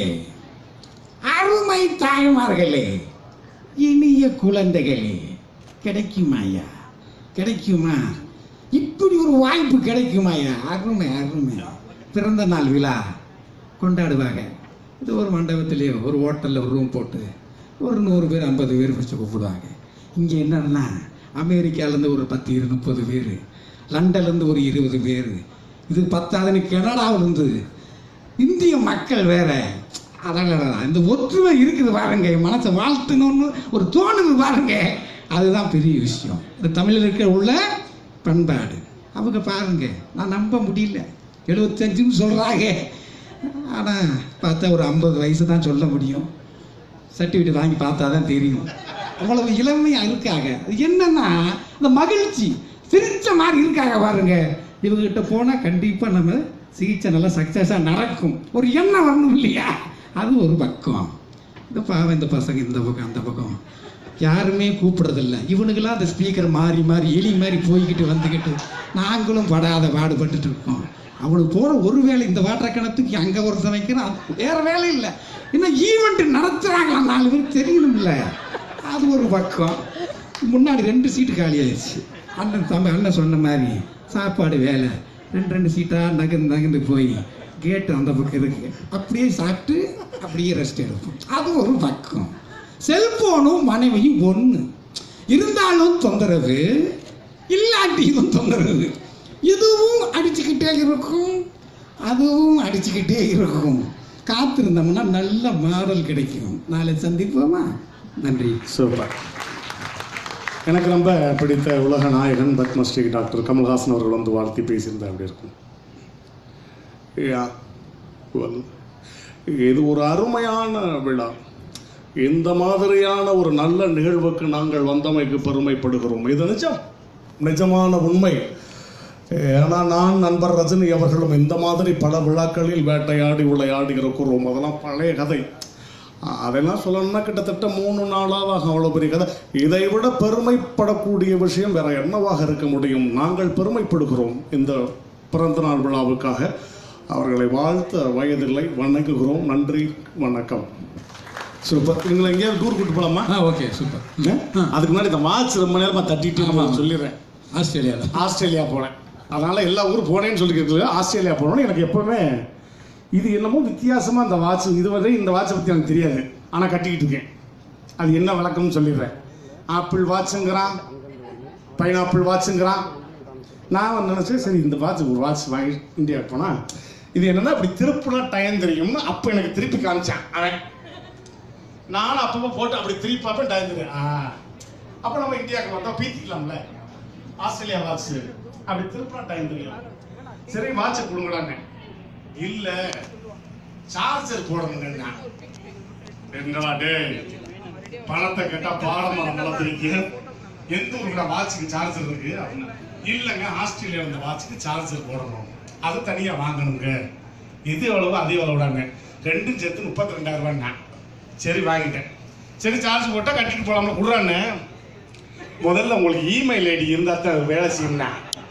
அருமை தாய்மார்களே இனிய குழந்தைகளே கிடைக்குமாயா கிடைக்குமா இப்படி ஒரு வாய்ப்பு கிடைக்குமாயா அருமை அருமை பிறந்த நாள் விழா கொண்டாடுவாங்க இது ஒரு மண்டபத்திலே ஒரு ஹோட்டலில் ஒரு ரூம் போட்டு ஒரு நூறு பேர் ஐம்பது பேர் வச்சு கூப்பிடுவாங்க இங்கே என்னன்னா அமெரிக்காலேருந்து ஒரு பத்து இரு முப்பது பேர் லண்டன்லேருந்து ஒரு இருபது பேர் இது பத்தாதுன்னு கனடாவிலேருந்து இந்திய மக்கள் வேற அதான் இந்த ஒற்றுமை இருக்குது பாருங்க என் மனசை வாழ்த்தணும்னு ஒரு தோணுது பாருங்க அதுதான் பெரிய விஷயம் இந்த தமிழருக்கு உள்ள பண்பாடு அவங்க பாருங்க நான் நம்ப முடியல எழுபத்தஞ்சுன்னு சொல்கிறாங்க ஆனால் பார்த்தா ஒரு ஐம்பது வயசு தான் சொல்ல முடியும் சர்டிஃபிகேட் வாங்கி பார்த்தா தான் தெரியும் அவ்வளவு இளமையாக இருக்காங்க அது என்னன்னா இந்த மகிழ்ச்சி சிரிச்ச மாதிரி இருக்காங்க பாருங்க இவங்ககிட்ட போனால் கண்டிப்பாக நம்ம சிகிச்சை நல்லா சக்ஸஸாக நடக்கும் ஒரு எண்ணம் வரணும் இல்லையா அது ஒரு பக்கம் இந்த பாவம் இந்த பசங்க இந்த பக்கம் அந்த பக்கம் யாருமே கூப்பிடுறதில்ல இவனுக்கெல்லாம் அந்த ஸ்பீக்கர் மாறி மாறி எலி மாதிரி போய்கிட்டு வந்துக்கிட்டு நாங்களும் படாத பாடுபட்டுட்டு இருக்கோம் அவனுக்கு போகிற ஒரு வேலை இந்த வாட்டர் கிணத்துக்கு அங்கே ஒருத்தன் வைக்கிறான் அது வேற வேலை இல்லை இன்னும் ஈவெண்ட் நடத்துகிறாங்களா நாலு பேர் தெரியணும்ல அது ஒரு பக்கம் முன்னாடி ரெண்டு சீட்டு காலி ஆயிடுச்சு அண்ணன் தம்பி அண்ணன் சொன்ன மாதிரி சாப்பாடு வேலை ரெண்டு ரெண்டு சீட்டாக நகர்ந்து நகர்ந்து போய் கேட்டு அந்த பக்கம் இருக்கு அப்படியே சாப்பிட்டு அப்படியே ரெஸ்ட் எடுப்போம் அது ஒரு பக்கம் செல்போனும் மனைவியும் ஒன்று இருந்தாலும் தொந்தரவு இல்லாட்டியும் தொந்தரவு இதுவும் அடிச்சுக்கிட்டே இருக்கும் அதுவும் அடிச்சுக்கிட்டே இருக்கும் காத்திருந்தோம்னா நல்ல மாடல் கிடைக்கும் நாளை சந்திப்போமா நன்றி சூப்பர் எனக்கு ரொம்ப பிடித்த உலக நாயகன் பத்மஸ்ரீ டாக்டர் கமல்ஹாசன் அவர்கள் வந்து வாழ்த்தி பேசியிருந்தா அப்படி இருக்கும் யா, well, இது ஒரு அருமையான விழா இந்த மாதிரியான ஒரு நல்ல நிகழ்வுக்கு நாங்கள் வந்தமைக்கு பெருமைப்படுகிறோம் இது நிஜம் நிஜமான உண்மை ஏன்னா நான் நண்பர் ரஜினி அவர்களும் இந்த மாதிரி பல விழாக்களில் வேட்டையாடி விளையாடி இருக்கிறோம் அதெல்லாம் பழைய கதை அ- அதெல்லாம் சொல்லணும்னா கிட்டத்தட்ட மூணு நாளாக ஆகும் அவ்வளோ பெரிய கதை இதை விட பெருமைப்படக்கூடிய விஷயம் வேற என்னவாக இருக்க முடியும் நாங்கள் பெருமைப்படுகிறோம் இந்த பிறந்தநாள் விழாவுக்காக அவர்களை வாழ்த்த வயதில்லை வணங்குகிறோம் நன்றி வணக்கம் சூப்பர் இவங்களை எங்கேயாவது டூர் கூட்டு போலாமா ஆ ஓகே சூப்பர் ஆ? அதுக்கு முன்னாடி இந்த வாட்ச் ரொம்ப நேரமா தட்டிட்டு ஆமா. நான் சொல்லிடுறேன் ஆஸ்திரேலியாவில் ஆஸ்திரேலியா போனேன் அதனால எல்லா ஊரும் போனேன்னு சொல்லிக்கிறது ஆஸ்திரேலியா போனோன்னு எனக்கு எப்பவுமே இது என்னமோ வித்தியாசமா அந்த வாட்ச் இதுவரை இந்த வாட்சை பத்தி எனக்கு தெரியாது ஆனா கட்டிக்கிட்டு இருக்கேன் அது என்ன விளக்கம்னு சொல்லிடுறேன் ஆப்பிள் வாட்சுங்கிறான் பைனாப்பிள் வாட்சுங்கிறான் நான் வந்து நினைச்சேன் சரி இந்த வாட்ச் ஒரு வாட்ச் வாங்கி இந்தியாவுக்கு போனா இது என்னன்னா இப்படி திருப்புனா டைம் தெரியும்னு அப்போ எனக்கு திருப்பி காமிச்சான் அவன் நானும் அப்பப்போ போட்டு அப்படி திருப்பி பார்ப்பேன் டைம் தெரியும் ஆ அப்போ நம்ம இந்தியாவுக்கு வந்தோம் பீத்திக்கலாம்ல ஆஸ்திரேலியா வாட்ச் அப்படி திருப்பினா டைம் தெரியும் சரி வாட்சை கொடுங்கடாங்க இல்ல சார்ஜர் போடணுங்க என்னடா டேய் பணத்தை கேட்டா பாடம் வளர்த்துருக்கு எந்த ஊருக்கு வாட்சுக்கு சார்ஜர் இருக்கு அப்படின்னா இல்லைங்க ஆஸ்திரேலியா வந்த வாட்சுக்கு சார்ஜர் போடணும் அது தனியா வாங்கணுங்க இது எவ்வளவு அது எவ்வளவுடாங்க ரெண்டும் சேர்த்து முப்பத்தி ரெண்டாயிரம் ரூபாய்ண்ணா சரி வாங்கிட்டேன் சரி சார்ஜ் போட்டா கட்டிட்டு போலாம்னு விடுறான்னு முதல்ல உங்களுக்கு இமெயில் ஐடி இருந்தா தான் அது வேலை செய்யும்னா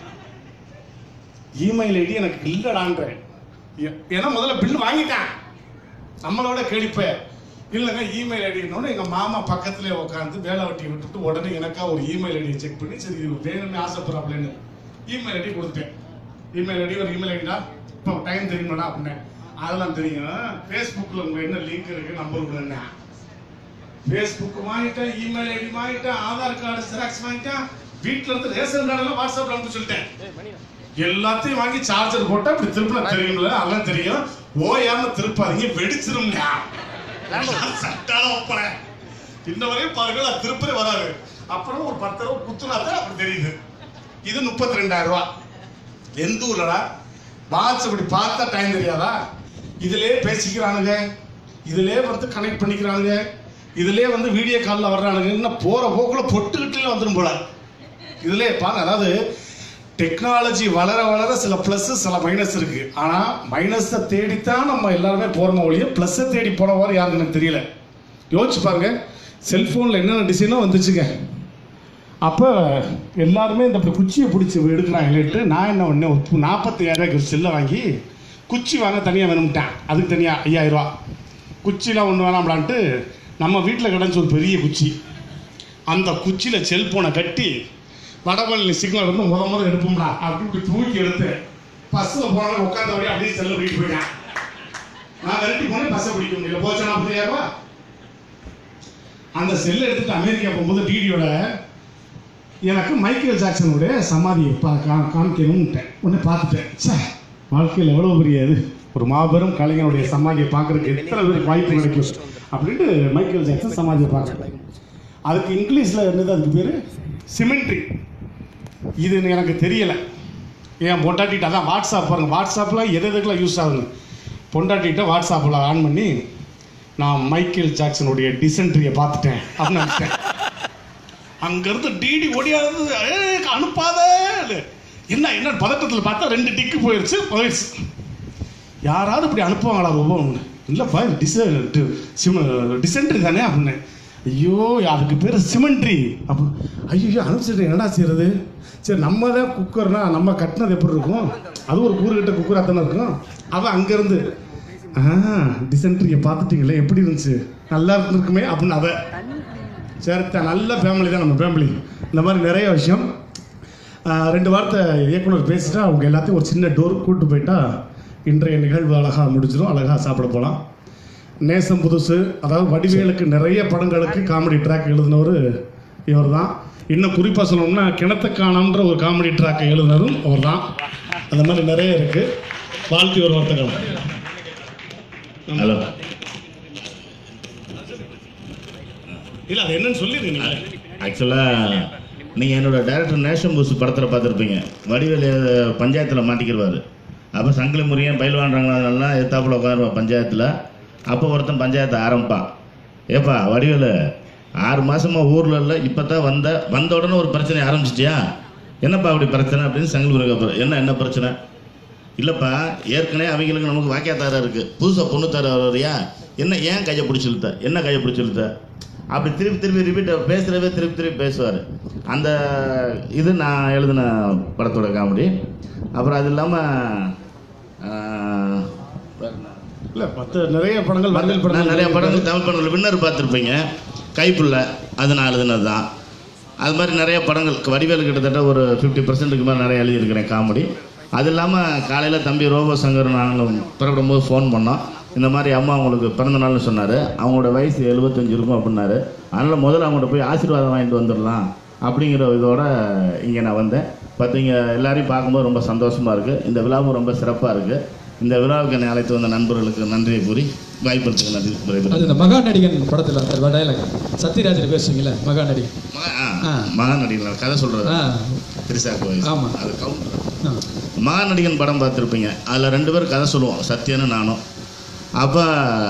இமெயில் ஐடி எனக்கு இல்லடான்றேன் ஏ- ஏன்னா முதல்ல பில் வாங்கிட்டேன் நம்மளோட கேளிப்ப இல்லைங்க இமெயில் ஐடினோட எங்கள் மாமா பக்கத்துல உட்காந்து வேலை வெட்டி விட்டுட்டு உடனே எனக்கா ஒரு இமெயில் ஐடியை செக் பண்ணி சரி இது வேணும்னு ஆசைப்படுறாப்லன்னு இமெயில் ஐடி கொடுத்தேன் இமெயில் ஐடி ஒரு இமெயில் ஐடிடா இப்போ டைம் தெரியுமாடா அப்படின்னேன் அதெல்லாம் தெரியும் ஃபேஸ்புக்கில் உங்கள் என்ன லிங்க் இருக்கு நம்பர் என்ன ஃபேஸ்புக் வாங்கிட்டேன் இமெயில் ஐடி வாங்கிட்டேன் ஆதார் கார்டு ஜெராக்ஸ் வாங்கிட்டேன் வீட்ல இருந்து ரேஷன் கார்டெல்லாம் வாட்ஸ்அப்ல அனுப்பி சொல்லிட்டேன் எல்லாத்தையும் வாங்கி சார்ஜர் போட்டா இப்படி திருப்பினா தெரியும்ல அதெல்லாம் தெரியும் ஓயாம திருப்பாதீங்க வெடிச்சிருங்க சட்டால ஒப்பறேன் இன்ன வரையும் பாருங்க அது திருப்பவே வராது அப்புறம் ஒரு பத்து ரூபா குத்துனா தான் அப்படி தெரியுது இது முப்பத்தி ரெண்டாயிரம் ரூபா எந்த ஊர்லடா வாட்ச் இப்படி பார்த்தா டைம் தெரியாதா இதிலே பேசிக்கிறானுங்க இதிலே வந்து கனெக்ட் பண்ணிக்கிறானுங்க இதுலயே வந்து வீடியோ காலில் வர்றானுங்க இன்னும் போகிற போக்குல பொட்டுக்கிட்டே வந்துடும் போல இதுலயே பாருங்க அதாவது டெக்னாலஜி வளர வளர சில ப்ளஸ் சில மைனஸ் இருக்கு ஆனா மைனஸை தேடித்தான் நம்ம எல்லாருமே போறோமோ ஒழிய ப்ளஸ்ஸை தேடி போனவாறு யாருன்னு எனக்கு தெரியல யோசிச்சு பாருங்க செல்போனில் என்னென்ன டிசைனோ வந்துச்சுங்க அப்போ எல்லாருமே இந்த இப்படி குச்சியை பிடிச்சி எடுக்கிறாங்களேட்டு நான் என்ன பண்ணேன் ஒரு நாற்பத்தாயிரம் செல்லை வாங்கி குச்சி வாங்க தனியாக வேணும்ட்டேன் அதுக்கு தனியாக ஐயாயிரம் ரூபா குச்சிலாம் ஒன்று வேணாம்லான்ட்டு நம்ம வீட்டில் கிடந்துச்சு ஒரு பெரிய குச்சி அந்த குச்சியில் செல்போனை கட்டி வடபழனி சிக்னல் இருந்து முத முத எடுப்போம்டா அப்படி இப்படி தூக்கி எடுத்து பஸ்ஸில் போனாலும் உட்காந்தபடி அப்படியே செல்ல பிடிக்கிட்டு போயிட்டேன் நான் விரட்டி போனேன் பஸ்ஸை பிடிக்க முடியல போச்சு நாற்பதாயிரம் ரூபா அந்த செல்லை எடுத்துட்டு அமெரிக்கா போகும்போது டிடியோட எனக்கு மைக்கேல் ஜாக்சனுடைய சமாதியை பா கா- காமிக்கணும்ட்டேன் உடனே பார்த்துட்டேன் ச்சே வாழ்க்கையில் எவ்வளோ பெரிய இது ஒரு மாபெரும் கலைஞனுடைய சமாதியை பார்க்கறதுக்கு எத்தனை பேருக்கு வாய்ப்பு கிடைக்கும் அப்படின்ட்டு மைக்கேல் ஜாக்சன் சமாதியை பார்க்குறேன் அதுக்கு இங்கிலீஷில் என்னது அதுக்கு பேர் சிமெண்ட்ரி இது எனக்கு தெரியலை என் பொண்டாட்டிட்ட அதான் வாட்ஸ்அப் பாருங்க வாட்ஸ்அப்பில் எது எதுக்கெல்லாம் யூஸ் ஆகுங்க பொண்டாட்டிட்ட வாட்ஸ்அப்பில் ஆன் பண்ணி நான் மைக்கேல் ஜாக்சனுடைய டிசென்ட்ரியை பார்த்துட்டேன் அப்படின்னு நினச்சிட்டேன் அங்கேருந்து டிடி ஓடியாவது ஏ அனுப்பாத என்ன என்ன பதட்டத்தில் பார்த்தா ரெண்டு டிக்கு போயிடுச்சு போயிடுச்சு யாராவது இப்படி அனுப்புவாங்களா ரொம்ப இல்லைப்பா டிச டிசென்ட்ரி தானே அப்படின்னு ஐயோ அதுக்கு பேர் சிமெண்ட்ரி அப்போ ஐயோ அனுப்பிச்சிட்டு என்னடா செய்யறது சரி நம்ம தான் குக்கர்னா நம்ம கட்டினது எப்படி இருக்கும் அது ஒரு கூறுகிட்ட குக்கராக தானே இருக்கும் அவன் அங்கேருந்து ஆ டிசென்ட்ரியை பார்த்துட்டீங்களே எப்படி இருந்துச்சு நல்லா இருந்திருக்குமே அப்படின்னு அவ சரி த- நல்ல ஃபேமிலி தான் நம்ம ஃபேமிலி இந்த மாதிரி நிறைய விஷயம் ஆஹ் ரெண்டு வார்த்தை இயக்குனர் பேசிட்டா அவங்க எல்லாத்தையும் ஒரு சின்ன டோர் கூட்டு போயிட்டா இன்றைய நிகழ்வு அழகாக முடிஞ்சிடும் அழகாக சாப்பிட போகலாம் நேசம் புதுசு அதாவது வடிவேலுக்கு நிறைய படங்களுக்கு காமெடி ட்ராக் எழுதினவர் இவர் தான் இன்னும் குறிப்பாக சொல்லணும்னா கிணத்த காணாம்ன்ற ஒரு காமெடி ட்ராக்கை எழுதினதும் அவர் தான் அந்த மாதிரி நிறைய இருக்குது வாழ்த்தி ஒரு வார்த்தைகள் ஹலோ இல்லை அது என்னன்னு சொல்லிடுங்க நீங்கள் ஆக்சுவலாக நீங்கள் என்னோட டைரக்டர் நேஷன் பூஸ் படத்தில் பார்த்துருப்பீங்க வடிவேலு பஞ்சாயத்தில் மாட்டிக்கிடுவார் அப்போ சங்கிலி முறையன் பயில் வாண்டுறாங்களெல்லாம் எத்தாப்புல உட்காருவான் பஞ்சாயத்தில் அப்போ ஒருத்தன் பஞ்சாயத்தை ஆரம்பிப்பான் ஏப்பா வடிவேலு ஆறு மாசமாக ஊரில் இல்லை இப்போ தான் வந்த வந்த உடனே ஒரு பிரச்சனை ஆரம்பிச்சிட்டியா என்னப்பா அப்படி பிரச்சனை அப்படின்னு சங்கிலி முறை கேட்பாரு என்ன என்ன பிரச்சனை இல்லைப்பா ஏற்கனவே அவங்களுக்கு நமக்கு வாக்கியாத்தாரம் இருக்குது புதுசாக பொண்ணு தர வரியா என்ன ஏன் கையை பிடிச்சிருத்த என்ன கையை பிடிச்சிருத்த அப்படி திருப்பி திருப்பி ரிப்பீட் பேசுகிறவே திருப்பி திருப்பி பேசுவார் அந்த இது நான் எழுதின படத்தோட காமெடி அப்புறம் அது இல்லாமல் இல்லை பத்து நிறைய படங்கள் வந்தல் நான் படங்கள் நிறைய படங்கள் தமிழ் படங்கள் வின்னர் பார்த்துருப்பீங்க கைப்புள்ள அது நான் எழுதுனது தான் அது மாதிரி நிறைய படங்கள் வடிவேலு கிட்டத்தட்ட ஒரு ஃபிஃப்டி பர்சன்ட்டுக்கு மேலே நிறைய எழுதியிருக்கிறேன் காமெடி அது இல்லாமல் காலையில் தம்பி ரோபோ சங்கர் நாங்களும் பிறப்பிடும் போது ஃபோன் பண்ணோம் இந்த மாதிரி அம்மா அவங்களுக்கு பிறந்த நாள்னு சொன்னார் அவங்களோட வயசு எழுபத்தஞ்சு இருக்கும் அப்படின்னாரு அதனால் முதல்ல அவங்கள்ட்ட போய் ஆசீர்வாதம் வாங்கிட்டு வந்துடலாம் அப்படிங்கிற இதோட இங்கே நான் வந்தேன் பார்த்தீங்க எல்லாரையும் பார்க்கும்போது ரொம்ப சந்தோஷமாக இருக்குது இந்த விழாவும் ரொம்ப சிறப்பாக இருக்குது இந்த விழாவுக்கு என்னை அழைத்து வந்த நண்பர்களுக்கு நன்றியை கூறி வாய்ப்பளித்துக்கு நன்றி அது விடைபெறுகிறேன். இந்த மகா நடிகன் படத்தில் அந்த டயலாக் சத்யராஜன் பேசுவீங்களே மகா நடிகன் மகா ஆ. ஆ, மகா நடிகன் கதை சொல்றது ஆ திரிசாக்கு வயசு ஆமா. அது கவுண்டர் ஆ. மகா நடிகன் படம் பார்த்துருப்பீங்க அதில் ரெண்டு பேரும் கதை சொல்லுவோம் சத்யன்னு நானும் அப்போ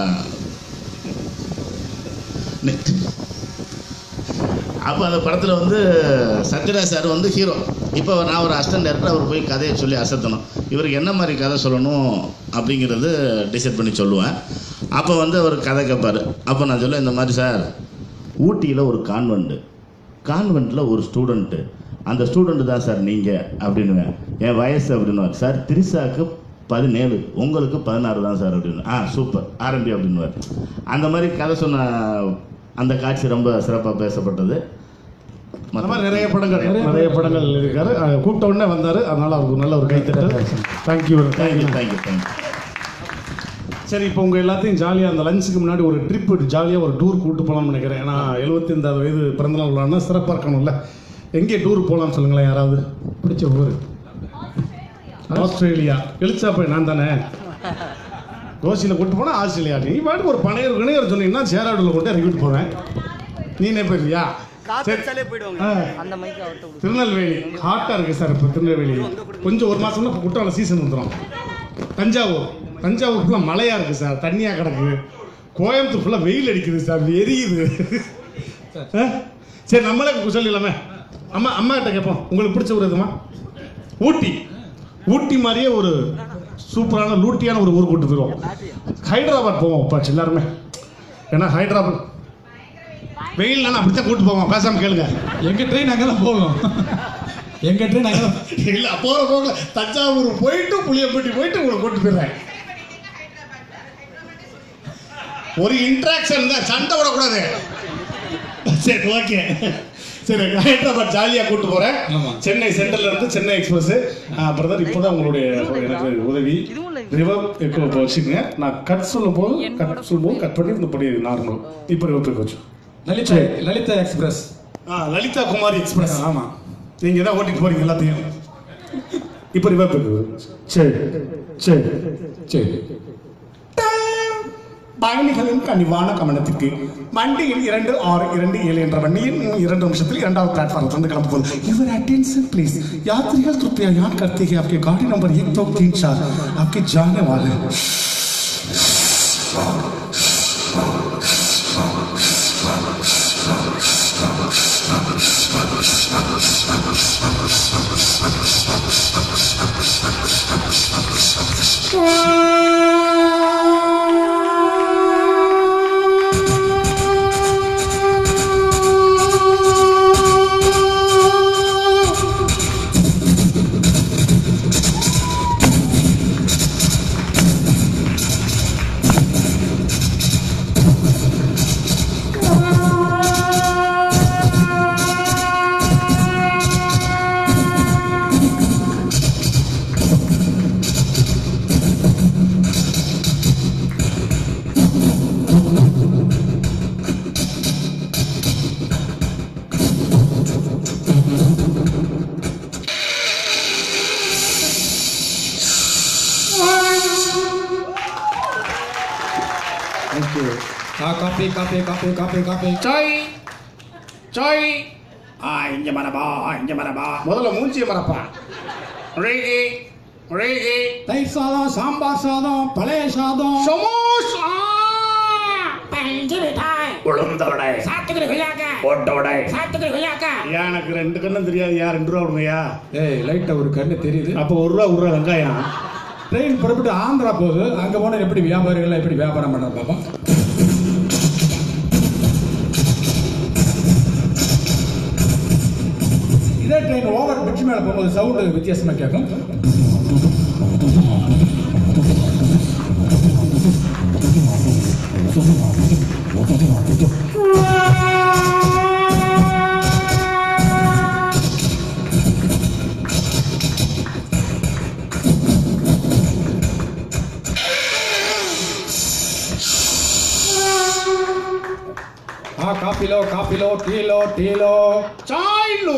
அப்போ அந்த படத்தில் வந்து சத்யராஜ் சார் வந்து ஹீரோ இப்போ நான் ஒரு அசிஸ்டன்ட் டேரக்டர் அவர் போய் கதையை சொல்லி அசத்தணும் இவருக்கு என்ன மாதிரி கதை சொல்லணும் அப்படிங்கிறது டிசைட் பண்ணி சொல்லுவேன் அப்போ வந்து அவர் கதை கேட்பார் அப்போ நான் சொல்லுவேன் இந்த மாதிரி சார் ஊட்டியில் ஒரு கான்வெண்ட்டு கான்வெண்ட்டில் ஒரு ஸ்டூடெண்ட்டு அந்த ஸ்டூடெண்ட்டு தான் சார் நீங்கள் அப்படின்னுவேன் என் வயசு அப்படின்னுவார் சார் திரிசாக்கு பதினேழு உங்களுக்கு பதினாறு தான் சார் அப்படின்னு ஆ சூப்பர் ஆரம்பி அப்படின்னுவார் அந்த மாதிரி கதை சொன்ன அந்த காட்சி ரொம்ப சிறப்பாக பேசப்பட்டது அந்த மாதிரி நிறைய படங்கள் நிறைய படங்கள் இருக்காரு அஹ் கூப்பிட்ட உடனே வந்தாரு அதனால அவருக்கு நல்ல ஒரு கைத்தட்டல் thank you thank you thank you thank you thank you சரி இப்போ உங்கள் எல்லாத்தையும் ஜாலியாக அந்த லஞ்சுக்கு முன்னாடி ஒரு ட்ரிப் ஜாலியாக ஒரு டூர் கூப்பிட்டு போகலாம்னு நினைக்கிறேன் ஏன்னா எழுபத்தைந்தாவது வயது பிறந்தநாள் விழான்னா சிறப்பாக இருக்கணும்ல எங்கே டூர் போகலாம்னு சொல்லுங்களேன் யாராவது பிடிச்ச ஊர் ஆஸ்திரேலியா எழுச்சா போய் நான் தானே கோசியில் கூட்டு போனால் ஆஸ்திரேலியா நீ பாட்டுக்கு ஒரு பனையர் கிணையர் சொன்னீங்கன்னா சேராடில் கொண்டு இறக்கிட்டு போவேன் நீனே போயிருக்கியா சரி காத்தாலே போயிடுவாங்க ஆ. அந்த மைக் அவர்கிட்ட கொடுத்து திருநெல்வேலி ஹாட்டாக இருக்குது சார் இப்போ திருநெல்வேலி கொஞ்சம் ஒரு மாதம்னா இப்போ குற்றால சீசன் வந்துடும் தஞ்சாவூர் தஞ்சாவூர் ஃபுல்லாக மழையாக இருக்குது சார் தண்ணியாக கிடக்கு கோயம்புத்தூர் ஃபுல்லாக வெயில் அடிக்குது சார் எரியுது ஆ? சரி நம்மளே சொல்லிடலாமே அம்மா அம்மா கிட்ட கேட்போம் உங்களுக்கு பிடிச்ச ஒரு இதுமா ஊட்டி ஊட்டி மாதிரியே ஒரு சூப்பரான லூட்டியான ஒரு ஊர் கூட்டு போயிடுவோம் ஹைதராபாத் போவோம் இப்போ எல்லாருமே ஏன்னா ஹைதராபாத் வெயில் நான் அப்படித்தான் கூட்டு போவோம் பேசாம கேளுங்க எங்க ட்ரெயின் அங்கதான் போகும் எங்க ட்ரெயின் அங்கதான் இல்ல போற போக தஞ்சாவூர் போயிட்டு புளியம்பட்டி போயிட்டு உங்களை கூட்டு போயிடுறேன் ஒரு இன்ட்ராக்ஷன் தான் சண்டை விடக்கூடாது சரி ஓகே சரி ஹைதராபாத் ஜாலியாக கூட்டு போறேன் ஆமா. சென்னை சென்ட்ரல்ல இருந்து சென்னை எக்ஸ்பிரஸ் பிரதர் இப்போதான் உங்களுடைய எனக்கு உதவி ரிவர் இப்போ வச்சுக்கோங்க நான் கட் சொல்லும் போது கட் சொல்லும் போது கட் பண்ணி இந்த படி நார்மல் இப்போ ரிவர் வச்சு லலிதா லலிதா எக்ஸ்பிரஸ் ஆ லலிதா குமாரி எக்ஸ்பிரஸ் ஆமா நீங்க தான் ஓட்டிட்டு போறீங்க எல்லாத்தையும் இப்போ ரிவர் போகுது சரி சரி சரி பயணிகளின் கனிவான கவனத்திற்கு வண்டியில் இரண்டு ஆறு இரண்டு ஏழு என்ற வண்டியில் இன்னும் இரண்டு நிமிஷத்தில் இரண்டாவது प्लेटफॉर्म வந்து கிளம்ப போகுது யுவர் अटेंशन प्लीज यात्रिகள் कृपया याद करते हैं आपके गाड़ी नंबर एक दो तीन चार आपके जाने वाले हैं ஆ coffee coffee coffee coffee coffee சாய் சாய் ஆ இங்க மரபா இங்க மரபா முதல்ல மூஞ்சிய மறப்பா ரேகே ரேகே தயிர் சாதம் சாம்பார் சாதம் பழைய சாதம் சமோஸ் பஞ்சு மிட்டாய் உளுந்தவடை சாத்துக்குடி கொய்யாக்கா ஓட்டவடை சாத்துக்குடி கொய்யாக்கா எனக்கு ரெண்டு கண்ணும் தெரியாது யா ரெண்டு ரூபா விடுங்கய்யா ஏய் லைட்டா ஒரு கண்ணு தெரியுது அப்போ ஒரு ரூபா ஒரு ரூபா வெங்காயம் ட்ரெயின் புறப்பட்டு ஆந்திரா போகுது அங்க போனா எப்படி வியாபாரிகள் எப்படி வியாபாரம் பண்றாங்க பாப்பா இதே ட்ரெயின் ஓவர் பிரிட்ஜ் மேல போகும்போது சவுண்ட் வித்தியாசமா கேட்கும் ఆ కాఫీలో కాఫీలో టీలో టీలో చాయ్లు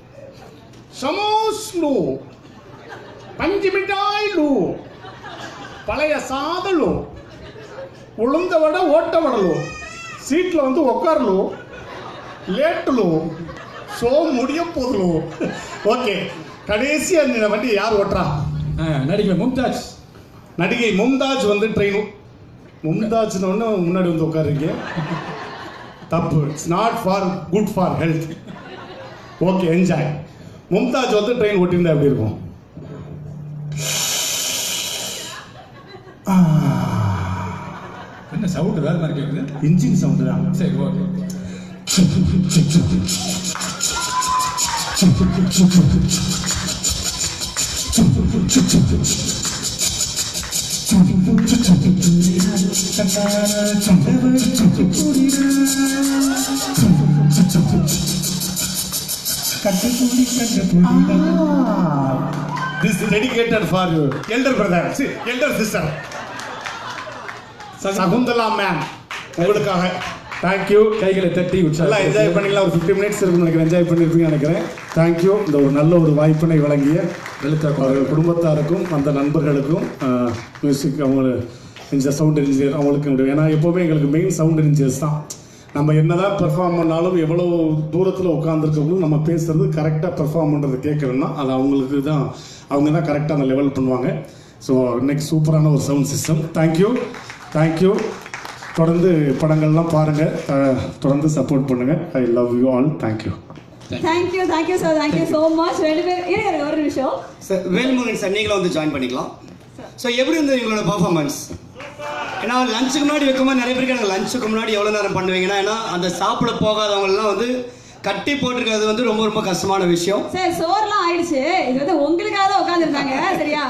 సమోస్లు పంచి మిఠాయిలు பழைய சாதలు ఉளுంద వడ ఓట్ట వడలు సీట్లో வந்து உட்காரలు லேட்டுలు ஷோ முடிய போதுలు ஓகே கடைசி அந்த வண்டி யார் ஓட்டுறா ఆ, నడిపే ముంతాజ్ நடிகை மும்தாஜ் வந்து ட்ரெயின் மும்தாஜ்னு ஒன்று முன்னாடி வந்து உட்காருங்க தப்பு it's not for good for health okay enjoy Mumtaz வந்து ட்ரெயின் ஓட்டியிருந்தா எப்படி இருக்கும் என்ன சவுண்ட் வேற மாதிரி கேக்குது இன்ஜின் சவுண்டு தான் சரி okay this dedicated for you elder brother elder sister Shakuntala ma'am உங்களுக்காக தேங்க்யூ கைகளை தட்டி நல்லா என்ஜாய் உற்சாகம் பண்ணிக்கலாம் ஒரு ஃபிஃப்டி மினிட்ஸ் இருக்குன்னு நினைக்கிறேன் என்ஜாய் பண்ணியிருப்பீங்கன்னு நினைக்கிறேன் தேங்க்யூ இந்த ஒரு நல்ல ஒரு வாய்ப்பினை வழங்கிய லலிதா குமார். அவர்கள் குடும்பத்தாருக்கும் அந்த நண்பர்களுக்கும் மியூசிக் அவங்க இந்த சவுண்ட் இன்ஜினியர் அவங்களுக்கு என்னுடைய- ஏன்னா எப்போவுமே எங்களுக்கு மெயின் சவுண்ட் இன்ஜினியர்ஸ் தான் நம்ம என்னதான் பெர்ஃபார்ம் பண்ணாலும் எவ்வளோ தூரத்தில் உட்காந்துருக்கவங்களும் நம்ம பேசுறது கரெக்டாக பெர்ஃபார்ம் பண்ணுறது கேட்கணும்னா அது அவங்களுக்கு தான் அவங்க தான் கரெக்டாக அந்த லெவல் பண்ணுவாங்க ஸோ நெக்ஸ்ட் சூப்பரான ஒரு சவுண்ட் சிஸ்டம் தேங்க்யூ தேங்க்யூ தொடர்ந்து படங்கள்லாம் பாருங்கள் தொடர்ந்து சப்போர்ட் பண்ணுங்கள் I love you all thank you thank you thank you sir thank you so much ரெண்டு பேரும் இருங்க இருங்க, ஒரு நிமிஷம் சார் வேல்முருகன் சார் நீங்களும் வந்து ஜாயின் பண்ணிக்கலாம் ஸோ எப்படி இருந்தது எங்களோட பர்ஃபார்மன்ஸ் ஏன்னா லஞ்சுக்கு முன்னாடி வைக்கும்போது நிறைய பேருக்கு எனக்கு லஞ்சுக்கு முன்னாடி எவ்வளோ நேரம் பண்ணுவீங்கன்னா ஏன்னா அந்த சாப்பிட போகாதவங்கலாம் வந்து கட்டி போட்டிருக்கிறது வந்து ரொம்ப ரொம்ப கஷ்டமான விஷயம் சார் சோறுலாம் ஆயிடுச்சு இது வந்து உங்களுக்காக தான் உட்காந்துருக்காங்க சரியா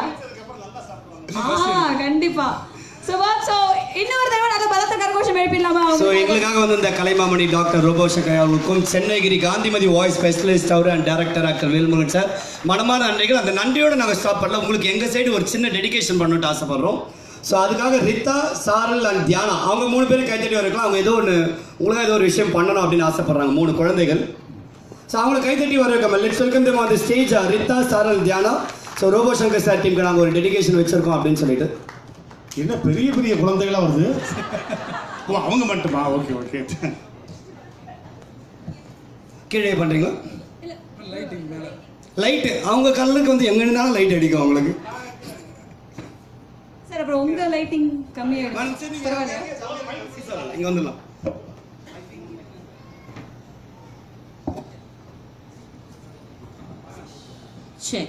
ஆ கண்டிப்பா ஸோ ஸோ இன்னொரு தடவை நல்ல பலத்த கரகோஷம் எழுப்பிடலாமா ஸோ அவங்களுக்காக? எங்களுக்காக வந்து இந்த கலைமாமணி டாக்டர் ரோபோ சக்கரை அவர்களுக்கும் சென்னைகிரி காந்திமதி வாய்ஸ் ஸ்பெஷலிஸ்ட் அவர் and director actor Velmurugan sir மனமான நன்றிகள் அந்த நன்றியோட நாங்கள் ஸ்டாப் பண்ணல உங்களுக்கு எங்கள் சைடு ஒரு சின்ன டெடிகேஷன் பண்ணணும்னு ஆசைப்படுறோம் ஸோ அதுக்காக ரித்தா சாரல் அண்ட் தியானா அவங்க மூணு பேரும் கைத்தட்டி வரக்கலாம் அவங்க ஏதோ ஒன்று உங்களுக்காக ஏதோ ஒரு விஷயம் பண்ணணும் அப்படின்னு ஆசைப்படுறாங்க மூணு குழந்தைகள் ஸோ அவங்கள கைத்தட்டி வர வைக்காம let's welcome them on the stage Ritha Saaral Dhiyana so robo Shankar sir டீமுக்கு நாங்கள் ஒரு டெடிகேஷன் வச்சிருக்கோம் அப்படின்னு சொல்லிட்டு என்ன பெரிய பெரிய குழந்தைகளா வருது ஓ அவங்க மட்டுமா ஓகே ஓகே கீழே பண்ணுறீங்களா லைட்டு அவங்க கல்லுக்கு வந்து எங்க இருந்தாலும் லைட் அடிக்கும் அவங்களுக்கு சார் அப்புறம் உங்க லைட்டிங் கம்மியாயிடும் பரவாயில்லையா இங்க வந்துடலாம் சரி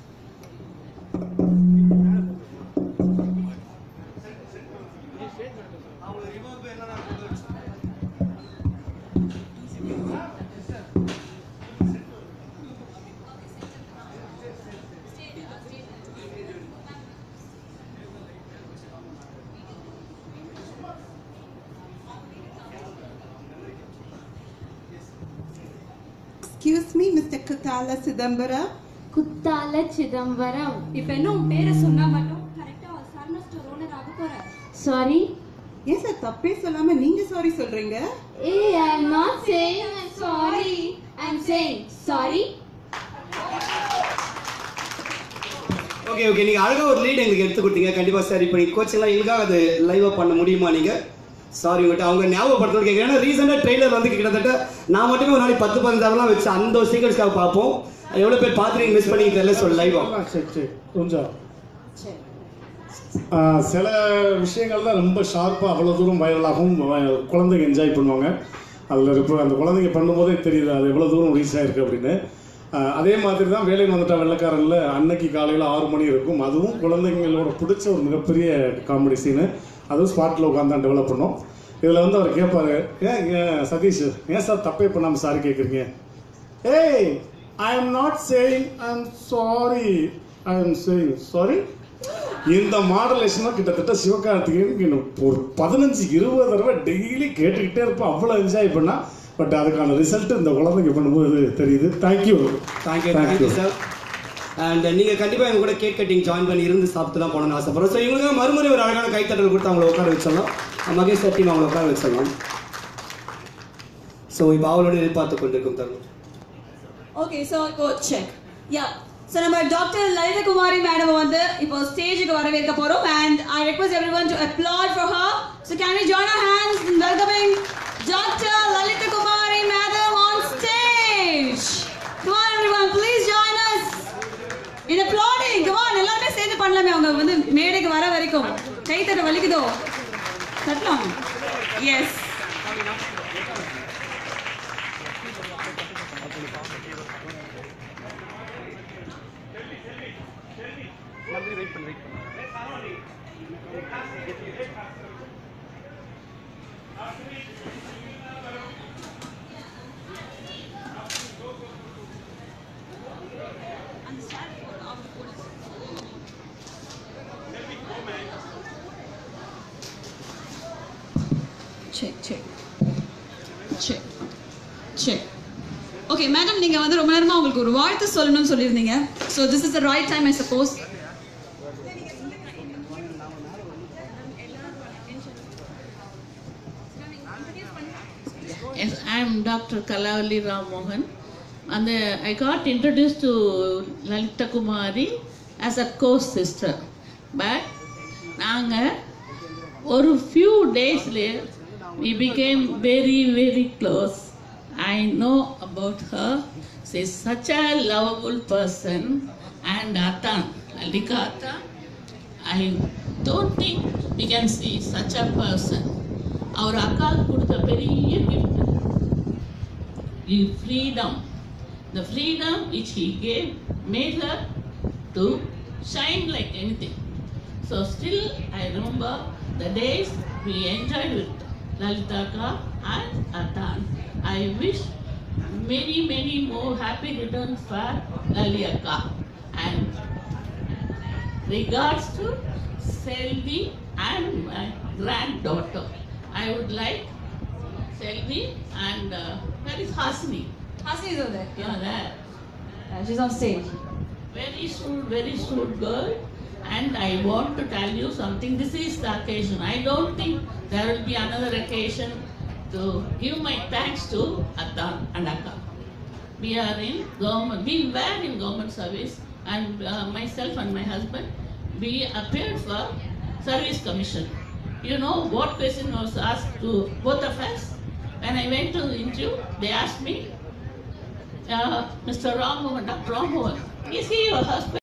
Excuse me, Mr. Kutala Sidambara. குத்தால சிதம்பரம் இப்போ என்ன உன் பேரை சொன்னா மட்டும் கரெக்டாக சரண ஸ்டோர் ஓனர் ஆக போகிறேன் சாரி ஏன் சார் தப்பே சொல்லாம நீங்க சாரி சொல்றீங்க ஏ I am not saying sorry I am saying sorry okay okay நீங்க அழகா ஒரு லீட் எங்களுக்கு எடுத்து கொடுத்தீங்க கண்டிப்பா சார் இப்போ நீங்க கோச்சிங்லாம் எங்களுக்காக அது லைவா பண்ண முடியுமா நீங்க சாரி உங்கள்கிட்ட அவங்க ஞாபகப்படுத்தணும் கேட்குறேன் ஏன்னா ரீசெண்டாக ட்ரெய்லர் வந்து கிட்டத்தட்ட நான் மட்டுமே ஒரு நாளைக்கு பத்து பதினஞ்சாவெல்லாம் வச்சு அந்த ஒரு சீக்கிரஸ்க்காக பார்ப்போம் அது எவ்வளோ பேர் பார்த்துட்டு மிஸ் பண்ணி தெரியல சொல்ல லைவா சரி சரி கொஞ்சம் ஆ, சில விஷயங்கள் தான் ரொம்ப ஷார்ப்பாக அவ்வளோ தூரம் வைரலாகவும் வ- குழந்தைங்க என்ஜாய் பண்ணுவாங்க அதில் இப்போ அந்த குழந்தைங்க பண்ணும்போதே தெரியுது அது எவ்வளோ தூரம் ரீச் ஆயிருக்கு அப்படின்னு ஆ, அதே மாதிரி தான் வேலைக்கு வந்துட்டா வெள்ளக்காரனில் அன்னைக்கு காலையில் ஆறு மணி இருக்கும் அதுவும் குழந்தைங்களோட பிடிச்ச ஒரு மிகப்பெரிய காமெடி சீனு அதுவும் ஸ்பாட்டில் உட்காந்து தான் டெவலப் பண்ணோம் இதில் வந்து அவர் கேட்பாரு ஏன் ஏன் சதீஷ் ஏன் சார் தப்பே பண்ணாமல் சாரி கேட்குறீங்க ஏய் I am not saying I am sorry I am saying sorry இந்த மாடலேஷனாக கிட்டத்தட்ட சிவகார்த்திகேயனுக்கு இன்னும் ஒரு பதினஞ்சு இருபது தடவை டெய்லி கேட்டுக்கிட்டே இருப்போம் அவ்வளோ என்ஜாய் பண்ணா பட் அதுக்கான ரிசல்ட் இந்த குழந்தைங்க பண்ணும்போது தெரியுது thank you thank you thank you sir and நீங்கள் கண்டிப்பாக எங்க கூட கேக் கட்டிங் ஜாயின் பண்ணி இருந்து சாப்பிட்டு தான் போகணும்னு ஆசைப்படுறோம் ஸோ இவங்களுக்கு மறுமுறை ஒரு அழகான கைத்தட்டல் கொடுத்து அவங்கள உட்கார வச்சிடலாம் மகேஷ் சார் டீம் அவங்கள உட்கார வச்சிடலாம் ஸோ இப்போ அவளோட எதிர்பார்த்து கொண்டிருக்கும் தருணம் ஓகே ஸோ இப்போ செக் யா ஸோ நம்ம டாக்டர் லலிதகுமாரி மேடம் வந்து இப்போ ஸ்டேஜுக்கு வரவேற்க போறோம் and I request everyone to applaud for her so can we join our hands in welcoming doctor Lalithakumari madam on stage Come on everyone, please join us in applauding. Come on, எல்லாருமே சேர்ந்து பண்ணலாமே அவங்க வந்து மேடைக்கு வர வரைக்கும் கை தட்ட வலிக்குதோ தட்டலாம் yes check check check check okay madam நீங்க வந்து ரொம்ப நேரமா உங்களுக்கு ஒரு வாழ்த்து சொல்லணும்னு சொல்லியிருந்தீங்க so this is the right time I suppose Yes, I am Dr. Kalavali Ram Mohan. And uh, I got introduced to Lalita Kumari as a co-sister. But நாங்கள் ஒரு few days later, we became very, very close. I know about her. She's such a lovable person. And Atan, Lalika Atan, I don't think we can see such a person. அவர் அக்காவுக்கு கொடுத்த பெரிய gift freedom the freedom which he gave made her to shine like anything so still i remember the days we enjoyed with lalita akka and atan i wish many many more happy returns for lali akka and regards to selvi and my granddaughter i would like selvi and uh, where is hasni Hasni is over there. yeah there Yeah, she's on stage. very shrewd, very shrewd girl. And I want to tell you something. This is the occasion. I don't think there will be another occasion to give my thanks to Adhan and Akka. We are in government, we were in government service, and uh, myself and my husband, we appeared for service commission. You know what question was asked to both of us? When I went to the interview, they asked me, uh, Mr. Ram Mohan, Dr. Ram Mohan, is he your husband?